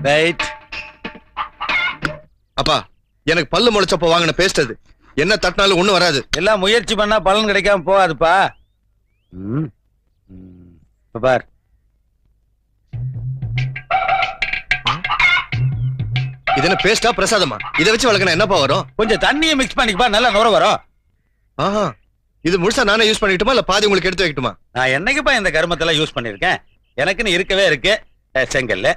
Right அப்பா எனக்கு பல்லு முளைச்சப்போ வாங்கின பேஸ்ட் அது என்ன தட்டினாலும் ஒண்ணும் வராது எல்லாம் முயற்சி பண்ணா பலன் கிடைக்காம போகாதுப்பா ம். ம். இப்ப பார் இது என்ன பேஸ்டா பிரசாதமா இதை வச்சு வளர்க்கணும் என்னப்பா வரும் கொஞ்சம் தண்ணியை மிக்ஸ் பண்ணிக்கப்பா நல்லா நுர வரும் ஆஹா இது முழுசா நானே யூஸ் பண்ணிட்டுமா இல்ல பாதி உங்களுக்கு எடுத்து வைக்கட்டுமா நான் என்னைக்குப்பா இந்த கருமத்தெல்லாம் யூஸ் பண்ணிருக்கேன் எனக்குன்னு இருக்கவே இருக்கு அஹ், செங்கல்ல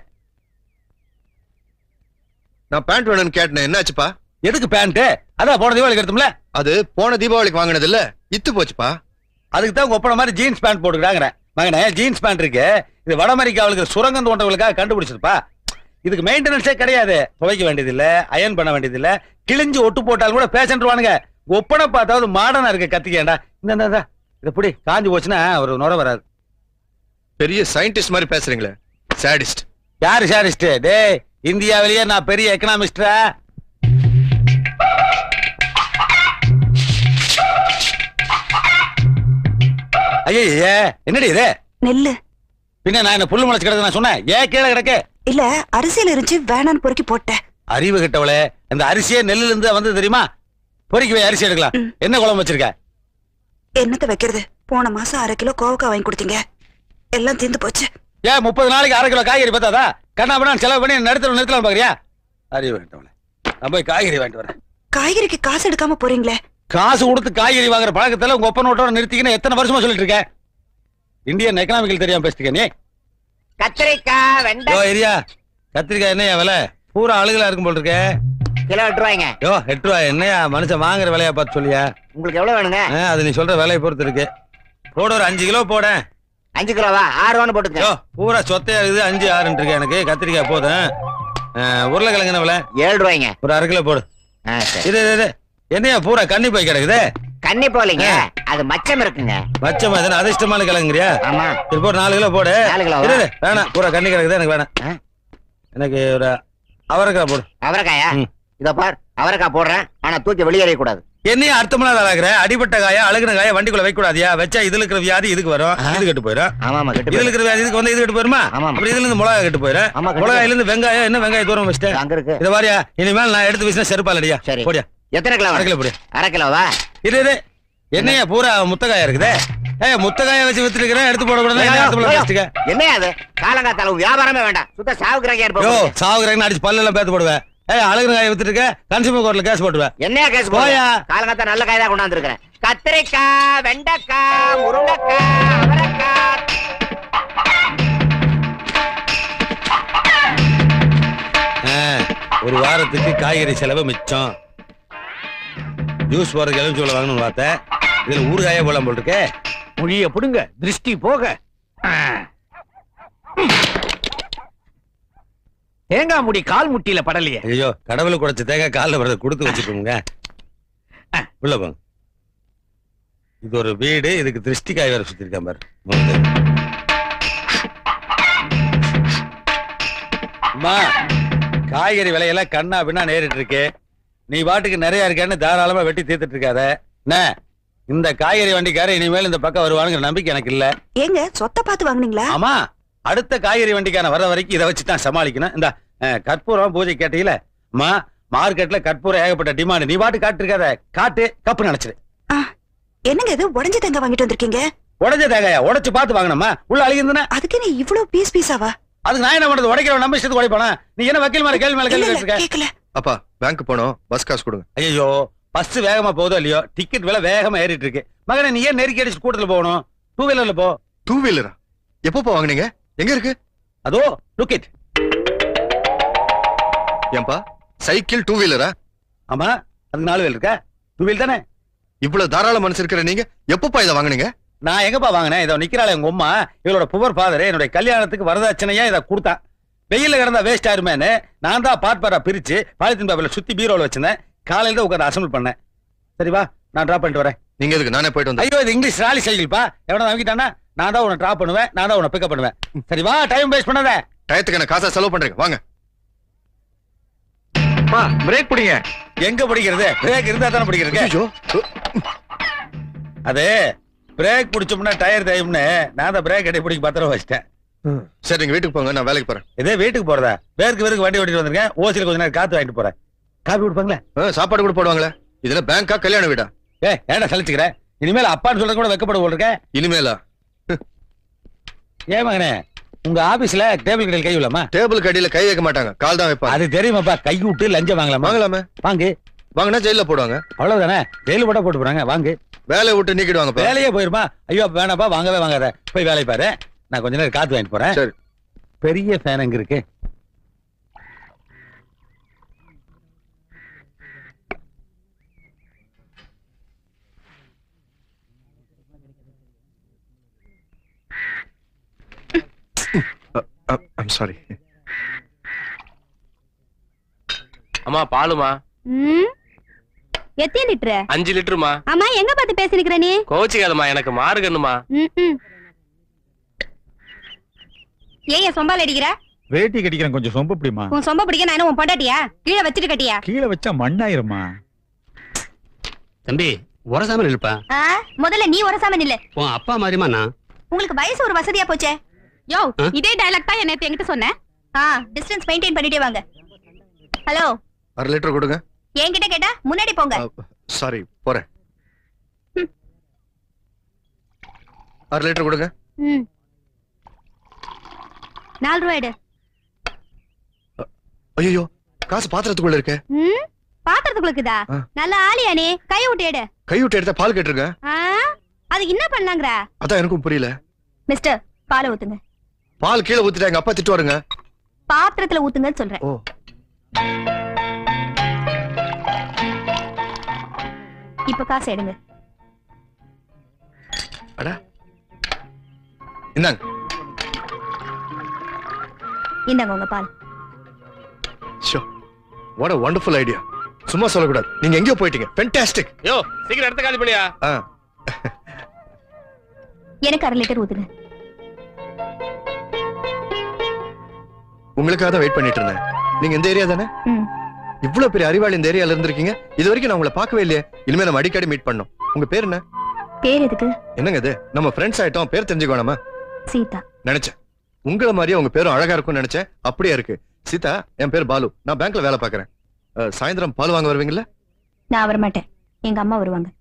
நான் பேண்ட் வேணும்னு கேட்டேன் என்னாச்சுப்பா எதுக்கு பேண்ட் அதான் போன தீபாவளிக்கு எடுத்தோம்ல அது போன தீபாவளிக்கு வாங்கினது இல்ல இத்து போச்சுப்பா அதுக்கு தான் ஒப்பன மாதிரி ஜீன்ஸ் பேண்ட் போட்டுக்கிறாங்கிறேன் மகனே ஜீன்ஸ் பேண்ட் இருக்கு இது வட அமெரிக்காவுக்கு சுரங்கம் தோன்றவங்களுக்காக கண்டுபிடிச்சிருப்பா இதுக்கு மெயின்டெனன்ஸே கிடையாது துவைக்க வேண்டியது இல்ல அயன் பண்ண வேண்டியது இல்ல கிழிஞ்சு ஒட்டு போட்டாலும் கூட பேசன்ட்ருவானுங்க ஒப்பனை பார்த்தாவது மாடர்னா இருக்க கத்திக்கேண்டா இந்த இந்த, இந்த இது புடி காஞ்சு போச்சுன்னா ஒரு நுர வராது பெரிய சயின்டிஸ்ட் மாதிரி பேசுறீங்களே சாடிஸ்ட் யாரு சாரிஸ்ட் டேய் இந்தியாவிலேயே நான் பெரிய எக்கனாமிஸ்டா ஐயே என்னடி இது நெல்லு பின்ன நான் என்ன புல்லு முளைச்சு கிடக்கு நான் சொன்னேன் ஏன் கீழே கிடக்கு இல்ல அரிசியில இருந்துச்சு வேணான்னு பொறுக்கி போட்டேன் அறிவு கிட்டவளே அந்த அரிசியே நெல்லுல இருந்து வந்து தெரியுமா பொறுக்கி போய் அரிசி எடுக்கலாம் ம். என்ன குழம்பு வச்சிருக்க என்னத்த வைக்கிறது போன மாசம் அரை கிலோ கோவக்காய் வாங்கி கொடுத்தீங்க எல்லாம் தீர்ந்து போச்சு ஏன் முப்பது நாளைக்கு அரை கிலோ காய்கறி பார்த்தாதா கண்ணா பண்ணா செலவு பண்ணி நிறுத்தல நிறுத்தலாம் பாக்குறியா அறிவு கிட்டவளே நான் போய் காய்கறி வாங்கிட்டு வரேன் காய்கறிக்கு காசு எடுக்காம போறீங்களே காசு கொடுத்து காய்கறி வாங்குற பழக்கத்துல உங்க ஒப்பன் ஓட்டோட நிறுத்திக்கின்னு எத்தனை வருஷமா சொல்லிட்டு இருக்கேன் இந்தியன் எக்கனாமிக்கல் தெரியாம பேசிட்டு நீ கத்திரிக்காய் வெண்டை யோ ஏரியா கத்திரிக்காய் என்னையா விலை பூரா அழுகலா இருக்கும் போல் இருக்கே கிலோ எட்டு ரூபாய்ங்க யோ எட்டு ரூபாய் என்னையா மனுஷன் வாங்குற விலையா பார்த்து சொல்லியா உங்களுக்கு எவ்வளவு வேணுங்க ஆ, அது நீ சொல்ற விலையை பொறுத்து இருக்கு போட ஒரு அஞ்சு கிலோ போட அஞ்சு கிலோவா ஆறு ரூபான்னு போட்டுங்க யோ பூரா சொத்தையா இருக்குது அஞ்சு ஆறுன்னு இருக்கு எனக்கு கத்திரிக்காய் போதும் ஆ, உருளைக்கிழங்கு என்ன விலை ஏழு ரூபாய்ங்க ஒரு அரை கிலோ போடு ஆ, சரி. இது இது, இது என்னையா பூரா கண்ணி போய் கிடக்குது கன்னி போலீங்க அது மச்சம் இருக்குங்க மச்சமா எதனா அதிர்ஷ்டமான கிழங்குறியா ஆமா இது போடு நாலு கிலோ போடு நாலு கிலோவா? இரு, இரு, வேணாம் பூரா கண்ணி கிடக்குது எனக்கு வேணாம் ஆ? எனக்கு ஒரு அவரைக்காய் போடு அவரைக்காயா ம். இத பார் அவரைக்காய் போடுறேன் ஆனா தூக்கி வெளியேறிய கூடாது என்னையும் அர்த்தமில்லாத ஆகுற அடிபட்ட காயா அழுகுன காயா வண்டிக்குள்ள வைக்க கூடாதியா வச்சா இதுல இருக்கிற வியாதி இதுக்கு வரும் ஆ. இது கெட்டு போயிடும் ஆமா ஆமா கெட்டு இதுல போயிரு. இருக்கிற வியாதி இதுக்கு வந்து இது கெட்டு போயிருமா ஆமா. அப்புறம் இதுல இருந்து மிளகா கெட்டு போயிடும் ஆமா கெட்டு மிளகாயில இருந்து வெங்காயம் என்ன வெங்காயம் தூரம் வச்சிட்டேன் அங்க இருக்கு இத வாரியா இனிமேல் நான் எடுத்து வீசினா செருப்பாலடியா சரி. போடியா எத்தனை கிலோ அரை வேணும்? கிலோ போடியா அரை கிலோவா இரு இரு என்னையா பூரா முத்தக்காயா இருக்குதே ஏய் முத்தக்காய வச்சு வித்துட்டு இருக்கிறேன் எடுத்து போடக்கூடாது என்ன அர்த்தமில்லாத பேசிட்டுக்க? என்ன அது காலங்காத்தால வியாபாரமே வேண்டாம் சுத்த சாவுக்குறாங்க யோ சாவுகிறேன்னு அடிச்சு பல்லெல்லாம் பேத்து போடுவேன் ஏய் அழகு காய வித்துட்டு இருக்க கன்சியூமர் கோர்ட்ல கேஸ் போட்டுவேன் என்னையா கேஸ் போயா. காலங்காத்தா நல்ல காய் தான் கொண்டாந்து இருக்கிறேன் கத்திரிக்காய் வெண்டைக்காய் முருங்கைக்காய் அவரைக்காய் ஆ, ஒரு வாரத்துக்கு காய்கறி செலவு மிச்சம் ஜூஸ் போறதுக்கு எலுமிச்சோளம் வாங்கணும்னு பார்த்தேன் இதுல ஊறுகாயே போலாம் போல் இருக்கே மொழிய புடுங்க திருஷ்டி போக ஆ. தேங்காய் முடி கால் முட்டியில படலையே ஐயோ கடவுளுக்கு குடைச்ச தேங்காய் காலில் வரத கொடுத்து வச்சுக்கோங்க உள்ள போங்க இது ஒரு வீடு இதுக்கு திருஷ்டி காய் வேற சுத்திருக்கான் பாரு வந்து. அம்மா காய்கறி விலையெல்லாம் கண்ணா பின்னா நேரிட்டு இருக்கு நீ பாட்டுக்கு நிறைய இருக்கேன்னு தாராளமா வெட்டி தீர்த்துட்டு இருக்காத என்ன இந்த காய்கறி வண்டிக்கார இனிமேல் இந்த பக்கம் வருவானுங்கிற நம்பிக்கை எனக்கு இல்ல ஏங்க சொத்தை பார்த்து வாங்குனீங்களா ஆமா அடுத்த காய்கறி வண்டிக்கான வர வரைக்கும் இதை வச்சு தான் சமாளிக்கணும் இந்த அஹ், கற்பூரம் பூஜை கேட்டீங்கள அம்மா மார்க்கெட்ல கற்பூரம் ஏகப்பட்ட டிமாண்ட் நீ பாட்டு காட்டு இருக்காத காட்டு கப்பு நினைச்சிரு என்னங்க இது உடஞ்ச தேங்காய் வாங்கிட்டு வந்திருக்கீங்க உடஞ்ச தேங்காயா உடைச்சு பார்த்து வாங்கணுமா உள்ள அழுகிருந்தனா அதுக்கு நீ இவ்வளவு பீஸ் பீஸாவா அதுக்கு நான் என்ன பண்றது உடைக்கிறவன் நம்ம இஷ்டத்துக்கு உடைப்பானா நீ என்ன வக்கீல் மேல கேள்வி மேல இல்ல கேள்வி இல்ல வச்சிருக்க கேக்கல அப்பா பேங்க் போனோம் பஸ் காசு கொடுங்க ஐயோ பஸ் வேகமா போதோ இல்லையோ டிக்கெட் விலை வேகமா ஏறிட்டு இருக்கு மகனே நீ ஏன் நெருக்கி அடிச்சு கூட்டத்துல போகணும் டூ வீலர்ல போ டூ வீலரா எப்பப்பா வாங்குனீங்க எங்க இருக்கு அதோ லுக் இட் ஏன்பா சைக்கிள் டூ வீலரா ஆமா அதுக்கு நாலு வீல் இருக்கா டூ வீல் தானே இவ்வளவு தாராள மனசு இருக்கிற நீங்க எப்பப்பா இதை வாங்குனீங்க நான் எங்கப்பா வாங்கினேன் இதோ நிக்கிறாள் எங்க அம்மா இவளோட புவர் ஃபாதர் என்னுடைய கல்யாணத்துக்கு வரதட்சணையா இதை கொடுத்தான் வெயில்ல கிடந்தா வேஸ்ட் ஆயிருமேன்னு நான் தான் பாட் பாரா பிரிச்சு பாலித்தீன் பேப்பர்ல சுத்தி பீரோல வச்சிருந்தேன் காலையில தான் உட்காந்து அசம்பிள் பண்ணேன் சரி வா நான் டிராப் பண்ணிட்டு வரேன் நீங்க எதுக்கு நானே போயிட்டு வந்தேன் ஐயோ இது இங்கிலீஷ் ராலி சைக்கிள்ப்பா எவனா வாங்கிட்டானா நான் தான் உன்னை டிராப் பண்ணுவேன் நான் தான் உன்னை பிக்கப் பண்ணுவேன் சரி வா டைம் வேஸ்ட் பண்ணாத டயத்துக்கு என்ன காசா செலவு பண்றீங்க வாங்க பிரேக் பிடிங்க எங்க பிடிக்கிறது பிரேக் இருந்தா தானே பிடிக்கிறது ஐயோ அது பிரேக் பிடிச்சோம்னா டயர் டைம்னு நான் தான் பிரேக் அடி பிடிக்க பத்திரம் வச்சிட்டேன் சரி நீங்க வீட்டுக்கு போங்க நான் வேலைக்கு போறேன் இதே வீட்டுக்கு போறதா வேருக்கு வேருக்கு வண்டி ஓட்டிட்டு வந்திருக்கேன் ஓசில கொஞ்ச நேரம் காத்து வாங்கிட்டு போறேன் காப்பி கொடுப்பாங்களே ஆ, சாப்பாடு கூட போடுவாங்களே இதுல பேங்கா கல்யாண வீடா ஏ ஏன்டா சலிச்சுக்கிற இனிமேல் அப்பான்னு சொல்றது கூட வெக்கப்பட போல் இருக்க இனிமேலா ஏன் மகனே உங்க ஆபீஸ்ல டேபிள் கடையில் கை விடலாமா டேபிள் கடியில கை வைக்க மாட்டாங்க கால் தான் வைப்பாங்க அது தெரியுமாப்பா கை விட்டு லஞ்சம் வாங்கலாமா வாங்கலாமே வாங்கு வாங்கினா ஜெயில போடுவாங்க அவ்வளவுதானே ஜெயிலு போட்டா போட்டு போறாங்க வாங்கு வேலையை விட்டு நீக்கிடுவாங்க வேலையே போயிருமா ஐயோ வேணாப்பா வாங்கவே வாங்காத போய் வேலையை பாரு நான் கொஞ்ச நேரம் காத்து வாங்கிட்டு போறேன் சரி. பெரிய ஃபேன் எங்க இருக்கு ஐம் சாரி அம்மா பாலுமா ம் எத்தனை லிட்டரு அஞ்சு லிட்டருமா அம்மா எங்க பார்த்து பேசிருக்கிற நீ கோச்சிக்காதம்மா எனக்கு மாறுகண்ணுமா ம், ம். ஏன் என் சொம்பால் அடிக்கிற வேட்டி கட்டிக்கிறேன் கொஞ்சம் சொம்ப பிடிமா உன் சொம்ப பிடிக்க நான் என்ன உன் பொண்டாட்டியா கீழே வச்சுட்டு கட்டியா கீழே வச்சா மண்ணாயிருமா தம்பி உரசாம நில்லுப்பா ஆ, முதல்ல நீ உரசாம நில்லு உன் அப்பா மாதிரிமா நான் உங்களுக்கு வயசு ஒரு வசதியா போச்சே யோ ஆ? இதே டயலாக் தான் நேத்து என்கிட்ட சொன்னேன் ஆ டிஸ்டன்ஸ் மெயின்டைன் பண்ணிட்டே வாங்க ஹலோ அரை லிட்டர் கொடுங்க என்கிட்ட கேட்டா முன்னாடி போங்க சாரி போறேன் அரை லிட்டர் கொடுங்க ம் நாலு ரூபாய் எடு ஐயோ காசு பாத்திரத்துக்குள்ள இருக்க ம் பாத்திரத்துக்குள்ளக்குதா ஆ. நல்ல ஆளியா நீ கை விட்டு எடு கை விட்டு எடுத்தா பால் கேட்டிருங்க ஆ அதுக்கு என்ன பண்ணலாங்கிற அதான் எனக்கும் புரியல மிஸ்டர் பாலை ஊத்துங்க பால் கீழே ஊத்திட்டா எங்க அப்பா திட்டு வருங்க பாத்திரத்துல ஊத்துங்கன்னு சொல்றேன் ஓ இப்ப காசு எடுங்க இந்தாங்க இந்தாங்க உங்க பால் show what a wonderful idea சும்மா சொல்லக்கூடாது நீங்க எங்கேயோ போயிட்டீங்க ஃபென்டாஸ்டிக் யோ சீக்கிரம் எடுத்து காலி பண்ணியா ஆ எனக்கு அரை லிட்டர் ஊத்துங்க உங்களுக்காக தான் வெயிட் பண்ணிட்டு இருந்தேன் நீங்க இந்த ஏரியா தானே ம். இவ்வளவு பெரிய அறிவாளி இந்த ஏரியால இருந்திருக்கீங்க இது வரைக்கும் நான் உங்களை பார்க்கவே இல்லையே இனிமே நம்ம அடிக்கடி மீட் பண்ணோம் உங்க பேர் என்ன பேர் எதுக்கு என்னங்க இது நம்ம ஃப்ரெண்ட்ஸ் ஆயிட்டோம் பேர் தெரிஞ்சுக்கோணாமா சீதா நினைச்சேன் உங்களை மாதிரியே உங்க பேரும் அழகா இருக்கும்னு நினைச்சேன் அப்படியே இருக்கு சீதா என் பேர் பாலு நான் பேங்க்ல வேலை பார்க்கறேன் அஹ், சாயந்தரம் பால் வாங்க வருவீங்கல்ல நான் வர மாட்டேன் எங்க அம்மா வருவாங்க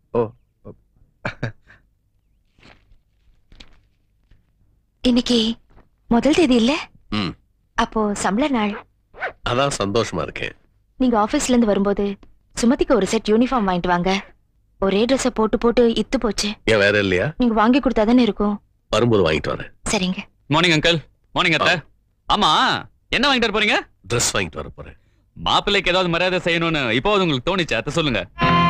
இன்னைக்கு முதல் தேதி இல்ல ம். அப்போ சம்பள நாள் அதான் சந்தோஷமா இருக்கேன் நீங்க ஆபீஸ்ல இருந்து வரும்போது சுமதிக்கு ஒரு செட் யூனிஃபார்ம் வாங்கிட்டு வாங்க ஒரே ட்ரெஸ்ஸ போட்டு போட்டு இத்து போச்சு ஏன் வேற இல்லையா நீங்க வாங்கி கொடுத்தாதானே இருக்கும் வரும்போது வாங்கிட்டு வரேன் சரிங்க மார்னிங் அங்கிள் மார்னிங் அத்தை ஆமா என்ன வாங்கிட்டு வர போறீங்க ட்ரெஸ் வாங்கிட்டு வர போறேன் மாப்பிள்ளைக்கு ஏதாவது மரியாதை செய்யணும்னு இப்போ உங்களுக்கு தோணுச்சு அத்தை சொல்லுங்க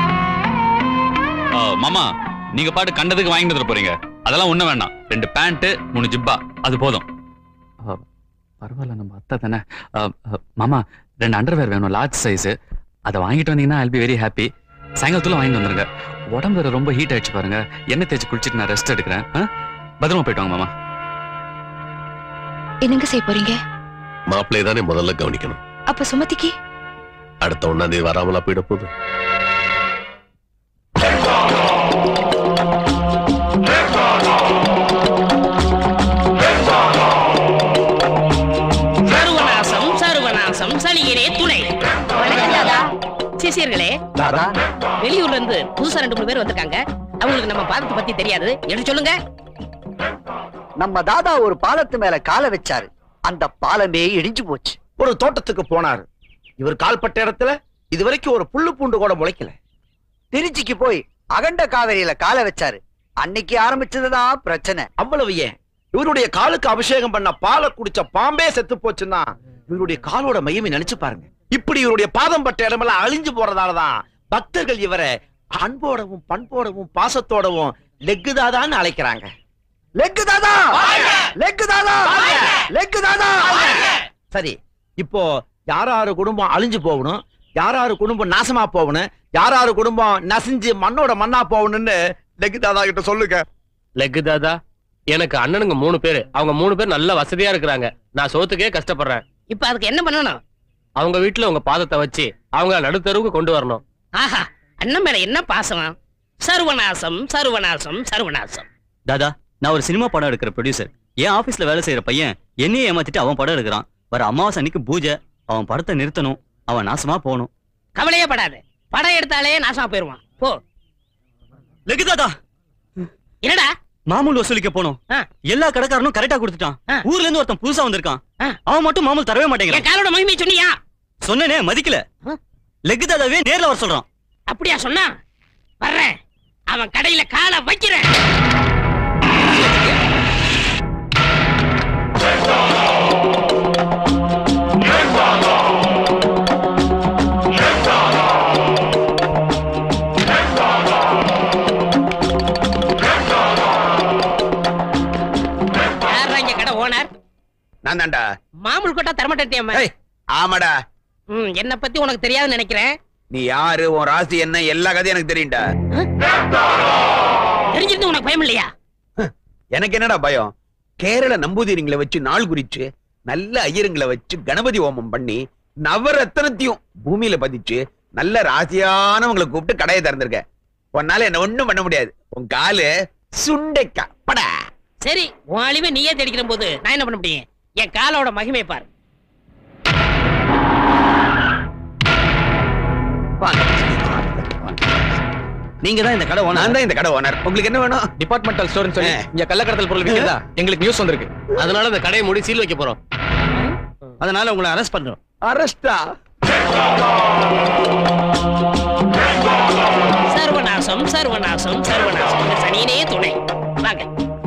ஆ, மாமா நீங்க பாட்டு கண்டதுக்கு வாங்கிட்டு வந்துட போறீங்க அதெல்லாம் ஒண்ணு வேண்டாம் ரெண்டு பேண்ட் மூணு ஜிப்பா அது போதும் ஆ, பரவாயில்ல நம்ம அத்தை தானே ஆ, ஆ, மாமா ரெண்டு அண்டர்வேர் வேணும் லார்ஜ் சைஸ் அதை வாங்கிட்டு வந்தீங்கன்னா ஐல் பி வெரி ஹாப்பி சாயங்காலத்துல வாங்கிட்டு வந்துருங்க உடம்பு வேற ரொம்ப ஹீட் ஆயிடுச்சு பாருங்க எண்ணெய் தேய்ச்சி குளிச்சிட்டு நான் ரெஸ்ட் எடுக்கிறேன் ஆ? பத்திரமா போயிட்டு வாங்க மாமா என்னங்க செய்ய போறீங்க மாப்பிள்ளையை தானே முதல்ல கவனிக்கணும் அப்ப சுமதிக்கு அடுத்த ஒன்னாம் தேதி வராமலா போயிட போகுது சர்வநாசம் சர்வநாசம் சலிகிறே துணை வணக்கம் தாதா சிசியர்களே தாதா வெளியூர்ல இருந்து புதுசா ரெண்டு மூணு பேர் வந்திருக்காங்க அவங்களுக்கு நம்ம பாதத்தை பத்தி தெரியாது எடுத்து சொல்லுங்க நம்ம தாதா ஒரு பாலத்து மேல காலை வச்சாரு அந்த பாலமே இடிஞ்சு போச்சு ஒரு தோட்டத்துக்கு போனாரு இவர் கால்பட்ட இடத்துல இதுவரைக்கும் ஒரு புல்லு பூண்டு கூட முளைக்கல திருச்சிக்கு போய் அகண்ட காவேரியில காலை வச்சாரு அன்னைக்கு ஆரம்பிச்சதுதான் பிரச்சனை அவ்வளவு ஏன் இவருடைய காலுக்கு அபிஷேகம் பண்ண பாலை குடிச்ச பாம்பே செத்து போச்சுன்னா இவருடைய காலோட மையமே நினைச்சு பாருங்க இப்படி இவருடைய பாதம் பட்ட இடமெல்லாம் அழிஞ்சு போறதாலதான் பக்தர்கள் இவரை அன்போடவும் பண்போடவும் பாசத்தோடவும் லெக்கு தாதான்னு அழைக்கிறாங்க லெக்கு தாதா லெக்கு தாதா லெக்கு தாதா சரி இப்போ யாராரு குடும்பம் அழிஞ்சு போகணும் யாராரு குடும்பம் நாசமா போகணும் யாராரு குடும்பம் நசிஞ்சு மண்ணோட மண்ணா போகணும்னு லெக்கு தாதா கிட்ட சொல்லுங்க லெக்கு தாதா எனக்கு அண்ணனுங்க மூணு பேரு அவங்க மூணு பேர் நல்ல வசதியா இருக்கிறாங்க நான் சோத்துக்கே கஷ்டப்படுறேன் இப்ப அதுக்கு என்ன பண்ணணும் அவங்க வீட்டுல உங்க பாதத்தை வச்சு அவங்க நடுத்தருவுக்கு கொண்டு வரணும் ஆஹா அண்ணன் மேல என்ன பாசம் சர்வநாசம் சர்வநாசம் சர்வநாசம் தாதா நான் ஒரு சினிமா படம் எடுக்கிற ப்ரொடியூசர் என் ஆபீஸ்ல வேலை செய்யற பையன் என்னையே ஏமாத்திட்டு அவன் படம் எடுக்கிறான் வர அமாவாசை அன்னைக்கு பூஜை அவன் படத்தை நிறுத்தணும் அவன் நாசமா போகணும் கவலையே படாது படம் எடுத்தாலே நாசமா போயிருவான் போ லெகுதாதா என்னடா மாமூல் வசூலிக்க போனோம் எல்லா கடைக்காரனும் கரெக்டா கொடுத்துட்டான் ஊர்ல இருந்து ஒருத்தன் புதுசா வந்திருக்கான் அவன் மட்டும் மாமூல் தரவே என் மாட்டேங்கிறான் காலோட மகிமை சொன்னியா சொன்னேனே மதிக்கல லெகுதாதாவே நேர்ல வர சொல்றான் அப்படியா சொன்னா வர்றேன் அவன் கடையில காலை வைக்கிறேன் யார்ரா இங்க கடை ஓனர் நான் தான்டா மாமூல் கொட்டா தரமாட்டேன் ஏய், ஆமாடா ம் என்ன பத்தி உனக்கு தெரியாதுன்னு நினைக்கிறேன் நீ யாரு உன் ராசி என்ன எல்லா கதையும் எனக்கு தெரியும்டா தெரிஞ்சிருந்து உனக்கு பயம் இல்லையா எனக்கு என்னடா பயம் கேரள நம்பூதிரிங்களை வச்சு நாள் குறிச்சு நல்ல ஐயருங்களை வச்சு கணபதி ஹோமம் பண்ணி நவரத்னத்தையும் பூமியில பதிச்சு நல்ல ராசியானவங்களை கூப்பிட்டு கடையை திறந்திருக்க உன்னால என்ன ஒண்ணும் பண்ண முடியாது உன் காலு சுண்டைக்கா படா சரி உன் அழிவை நீயே தேடிக்கிற போது நான் என்ன பண்ண முடியும் என் காலோட மகிமை பாரு நீங்க தான் இந்த கடை ஓனர் நான் தான் இந்த கடை ஓனர் உங்களுக்கு என்ன வேணும் டிபார்ட்மெண்டல் ஸ்டோர்னு சொல்லி இங்க கள்ளக்கடத்தல் பொருள் விக்கிறதா எங்களுக்கு நியூஸ் வந்திருக்கு அதனால இந்த கடையை மூடி சீல் வைக்க போறோம் அதனால உங்களை அரெஸ்ட் பண்றோம் அரஸ்டா சர்வநாசம் சர்வநாசம் சர்வநாசம் இந்த சனியனே துணை வாங்க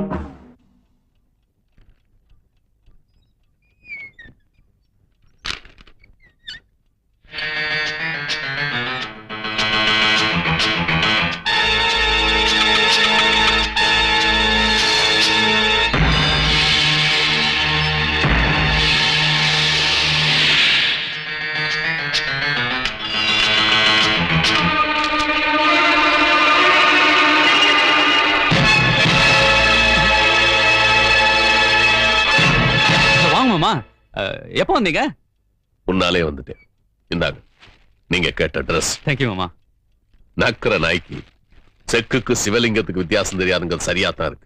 வாங்க மாமா அஹ், எப்போ வந்தீங்க முன்னாலே வந்துட்டேன் இந்தாங்க நீங்க கேட்ட ட்ரெஸ் தேங்க்யூ மாமா நக்கிற நாய்க்கு செக்குக்கு சிவலிங்கத்துக்கு வித்தியாசம் தெரியாதுங்கிறது சரியா தான் இருக்கு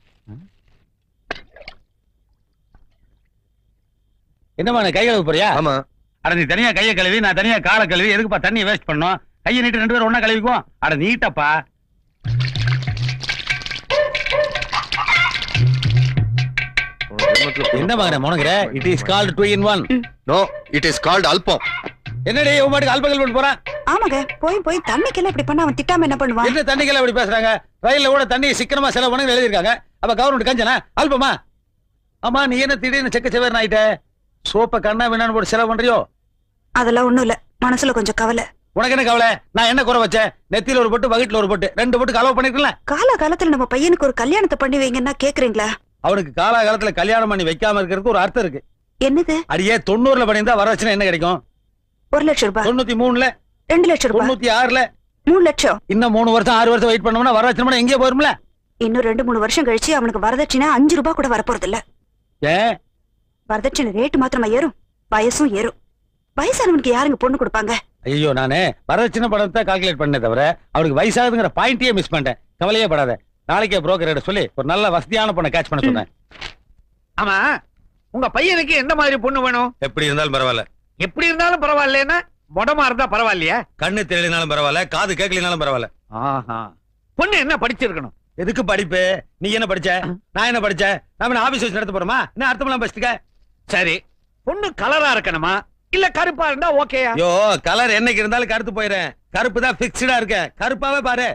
என்னமா கை கழுவ போறியா ஆமா அட நீ தனியா கையை கழுவி நான் தனியா காலை கழுவி எதுக்குப்பா தண்ணியை வேஸ்ட் பண்ணோம் கையை நீட்டு ரெண்டு பேரும் ஒண்ணா கழுவிக்குவோம் அட நீட்டப்பா என்ன மகனே முனங்குற it is called two in one no it is called album என்னடி உன் மாட்டுக்கு அல்பகல் பண்ண போறான் ஆமாங்க போய் போய் தண்ணிக்கெல்லாம் இப்படி பண்ண அவன் திட்டாம என்ன பண்ணுவான் என்ன தண்ணிக்கெல்லாம் இப்படி பேசுறாங்க ரயில்ல கூட தண்ணி சிக்கனமா செலவு பண்ணி எழுதிருக்காங்க அப்ப கவர்மெண்ட் கஞ்சனா அல்பமா ஆமா நீ என்ன திடீர்னு செக்க செவர்னு ஆயிட்ட சோப்ப கண்ணா வேணான்னு போட்டு செலவு பண்றியோ அதெல்லாம் ஒண்ணும் இல்ல மனசுல கொஞ்சம் கவலை உனக்கு என்ன கவலை நான் என்ன குறை வச்சேன் நெத்தியில ஒரு பொட்டு வகிட்டுல ஒரு பொட்டு ரெண்டு பொட்டு கலவு பண்ணிருக்கல கால காலத்துல நம்ம பையனுக்கு ஒரு கல்யாணத்தை பண்ணி வைங்கன்னா கேக்குறீங்களா அவனுக்கு காலாகாலத்துல கல்யாணம் பண்ணி வைக்காம இருக்கிறதுக்கு ஒரு அர்த்தம் இருக்கு என்னது அடியே தொண்ணூறுல பண்ணியிருந்தா வரவச்சுனா என்ன கிடைக்கும் ஒரு லட்சம் ரூபாய் தொண்ணூத்தி மூணுல ரெண்டு லட்சம் ரூபாய் தொண்ணூத்தி ஆறுல மூணு லட்சம் இன்னும் மூணு வருஷம் ஆறு வருஷம் வெயிட் பண்ணோம்னா வரவச்சனம்னா எங்கேயே போயிரும்ல இன்னும் ரெண்டு மூணு வருஷம் கழிச்சு அவனுக்கு வரதட்சணை அஞ்சு ரூபாய் கூட வரப்போறது இல்ல ஏன் வரதட்சணை ரேட்டு மாத்திரமா ஏறும் வயசும் ஏறும் வயசானவனுக்கு யாருங்க பொண்ணு கொடுப்பாங்க ஐயோ நானு வரதட்சணை படத்தை கால்குலேட் பண்ணே தவிர அவனுக்கு வயசாகுதுங்கிற பாயிண்டே மிஸ் பண்ணிட்டேன் கவலையே படாத நாளைக்கே புரோக்கர் சொல்லி ஒரு நல்ல வசதியான பொண்ணை கேட்ச் பண்ண சொன்னேன் ஆமா உங்க பையனுக்கு எந்த மாதிரி பொண்ணு வேணும் எப்படி இருந்தாலும் பரவாயில்ல எப்படி இருந்தாலும் பரவாயில்லைன்னா மொடமா இருந்தா பரவாயில்லையா கண்ணு தெரியலனாலும் பரவாயில்ல காது கேட்கலனாலும் பரவாயில்ல ஆஹா பொண்ணு என்ன படிச்சிருக்கணும் எதுக்கு படிப்பு நீ என்ன படிச்ச நான் என்ன படிச்சேன் நாம ஆபீஸ் வச்சு நடத்த போறோமா என்ன அர்த்தமெல்லாம் பேசிட்டுக்க சரி பொண்ணு கலரா இருக்கணுமா இல்ல கருப்பா இருந்தா ஓகேயா ஐயோ கலர் என்னைக்கு இருந்தாலும் கருத்து போயிடுறேன் கருப்பு தான் பிக்ஸ்டா இருக்க கருப்பாவே பாரு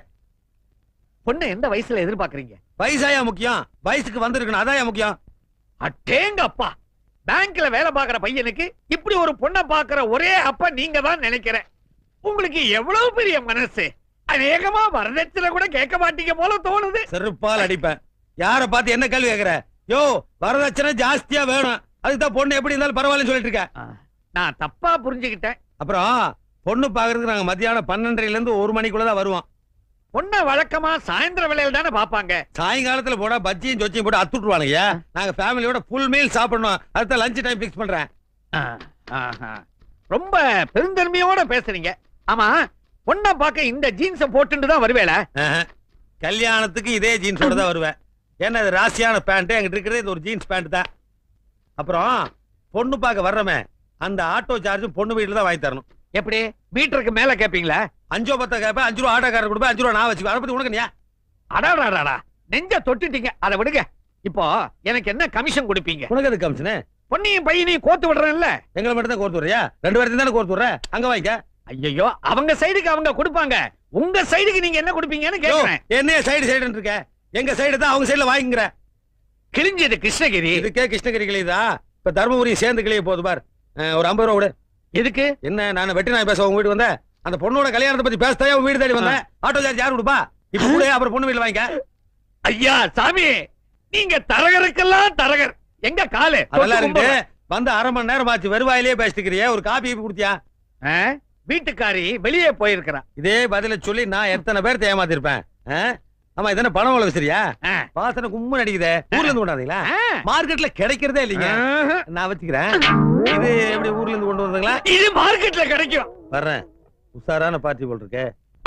பொண்ணு எந்த வயசுல எதிர்பார்க்கறீங்க வயசாயா முக்கியம் வயசுக்கு வந்திருக்கணும் அதான் முக்கியம் அட்டேங்க அப்பா பேங்க்ல வேலை பார்க்கற பையனுக்கு இப்படி ஒரு பொண்ணை பார்க்கற ஒரே அப்பா நீங்க தான் நினைக்கிறேன் உங்களுக்கு எவ்வளவு பெரிய மனசு அநேகமா வரதட்சணை கூட கேட்க மாட்டீங்க போல தோணுது செருப்பால் அடிப்பேன் யார பார்த்து என்ன கேள்வி கேக்குற யோ வரதட்சணை ஜாஸ்தியா வேணும் அதுக்கு தான் பொண்ணு எப்படி இருந்தாலும் பரவாயில்லன்னு சொல்லிட்டு இருக்கேன் நான் தப்பா புரிஞ்சுக்கிட்டேன் அப்புறம் பொண்ணு பாக்குறதுக்கு நாங்க மத்தியானம் பன்னெண்டரைல இருந்து ஒரு மணிக்குள்ள தான் வருவோம் பொண்ணை வழக்கமா சாயந்தர வேலையில தானே பாப்பாங்க சாயங்காலத்துல போனா பஜ்ஜியும் சொச்சியும் போட்டு அத்துட்டுருவானுங்க நாங்க ஃபேமிலியோட ஃபுல் மீல் சாப்பிடணும் அடுத்த லஞ்ச் டைம் பிக்ஸ் பண்றேன் ஆஹா. ரொம்ப பெருந்தன்மையோட பேசுறீங்க ஆமா பொண்ணை பார்க்க இந்த ஜீன்ஸ போட்டுட்டு தான் வருவேல ஆஹா. கல்யாணத்துக்கு இதே ஜீன்ஸோட தான் வருவேன் ஏன்னா இது ராசியான பேண்ட் என்கிட்ட இருக்கிறது இது ஒரு ஜீன்ஸ் பேண்ட் தான் அப்புறம் பொண்ணு பார்க்க வர்றமே அந்த ஆட்டோ சார்ஜும் பொண்ணு வீட்டுல தான் வாங்கி தரணும் எப்படி மீட்டருக்கு மேல கேப்பீங்களா அஞ்சோ பத்தா கேப்பேன் அஞ்சு ரூபா ஆட்டோக்காரர் கொடுப்பேன் அஞ்சு ரூபா நான் வச்சுப்பேன் அதை பத்தி உனக்கு நீயா அடாடாடாடா நெஞ்ச தொட்டுட்டீங்க அதை விடுங்க இப்போ எனக்கு என்ன கமிஷன் கொடுப்பீங்க உனக்கு எது கமிஷனு பொண்ணையும் பையனையும் கோத்து விடுறேன்ல எங்களை மட்டும் தான் கோர்த்து விடுறியா ரெண்டு பேர்த்தையும் தானே கோர்த்து விடுற அங்க வாங்கிக்க ஐயோ அவங்க சைடுக்கு அவங்க கொடுப்பாங்க உங்க சைடுக்கு நீங்க என்ன கொடுப்பீங்கன்னு கேக்குறேன் என்ன சைடு சைடு இருக்க எங்க சைடு தான் அவங்க சைடுல வாங்கிக்கிற கிழிஞ்சது கிருஷ்ணகிரி இதுக்கே கிருஷ்ணகிரி கிளியுதா இப்ப தர்மபுரி சேர்ந்து கிளிய போகுது பார் அஹ், ஒரு ஐம்பது ரூபா விடு எதுக்கு என்ன நான் வெட்டி நாய் பேச உங்க வீட்டு வந்தேன் அந்த பொண்ணோட கல்யாணத்தை பத்தி பேசத்தான் உங்க வீடு தேடி வந்தேன் ஆட்டோ சார்ஜ் யார் கொடுப்பா இப்ப கூட அப்புறம் பொண்ணு வீட்டுல வாங்கிக்க ஐயா சாமி நீங்க தரகருக்கெல்லாம் தரகர் எங்க காலு அதெல்லாம் இருக்கு வந்து அரை மணி நேரம் ஆச்சு வெறுவாயிலே பேசிட்டுக்கிறியே ஒரு காப்பி கொடுத்தியா வீட்டுக்காரி வெளியே போயிருக்கிறா இதே பதில சொல்லி நான் எத்தனை பேர்த்த ஏமாத்திருப்பேன் ஆ? ஆமா இதென்ன பணம் உள்ள விசிறியா வாசனை கும்மு நடிக்குதே ஊர்ல இருந்து கொண்டாந்தீங்களா மார்க்கெட்ல கிடைக்கிறதே இல்லைங்க நான் வச்சுக்கிறேன் இது எப்படி ஊர்ல இருந்து கொண்டு வந்தீங்களா இது மார்க்கெட்ல கிடைக்கும் வர்றேன் உஷாரான பார்ட்டி போல் இருக்கே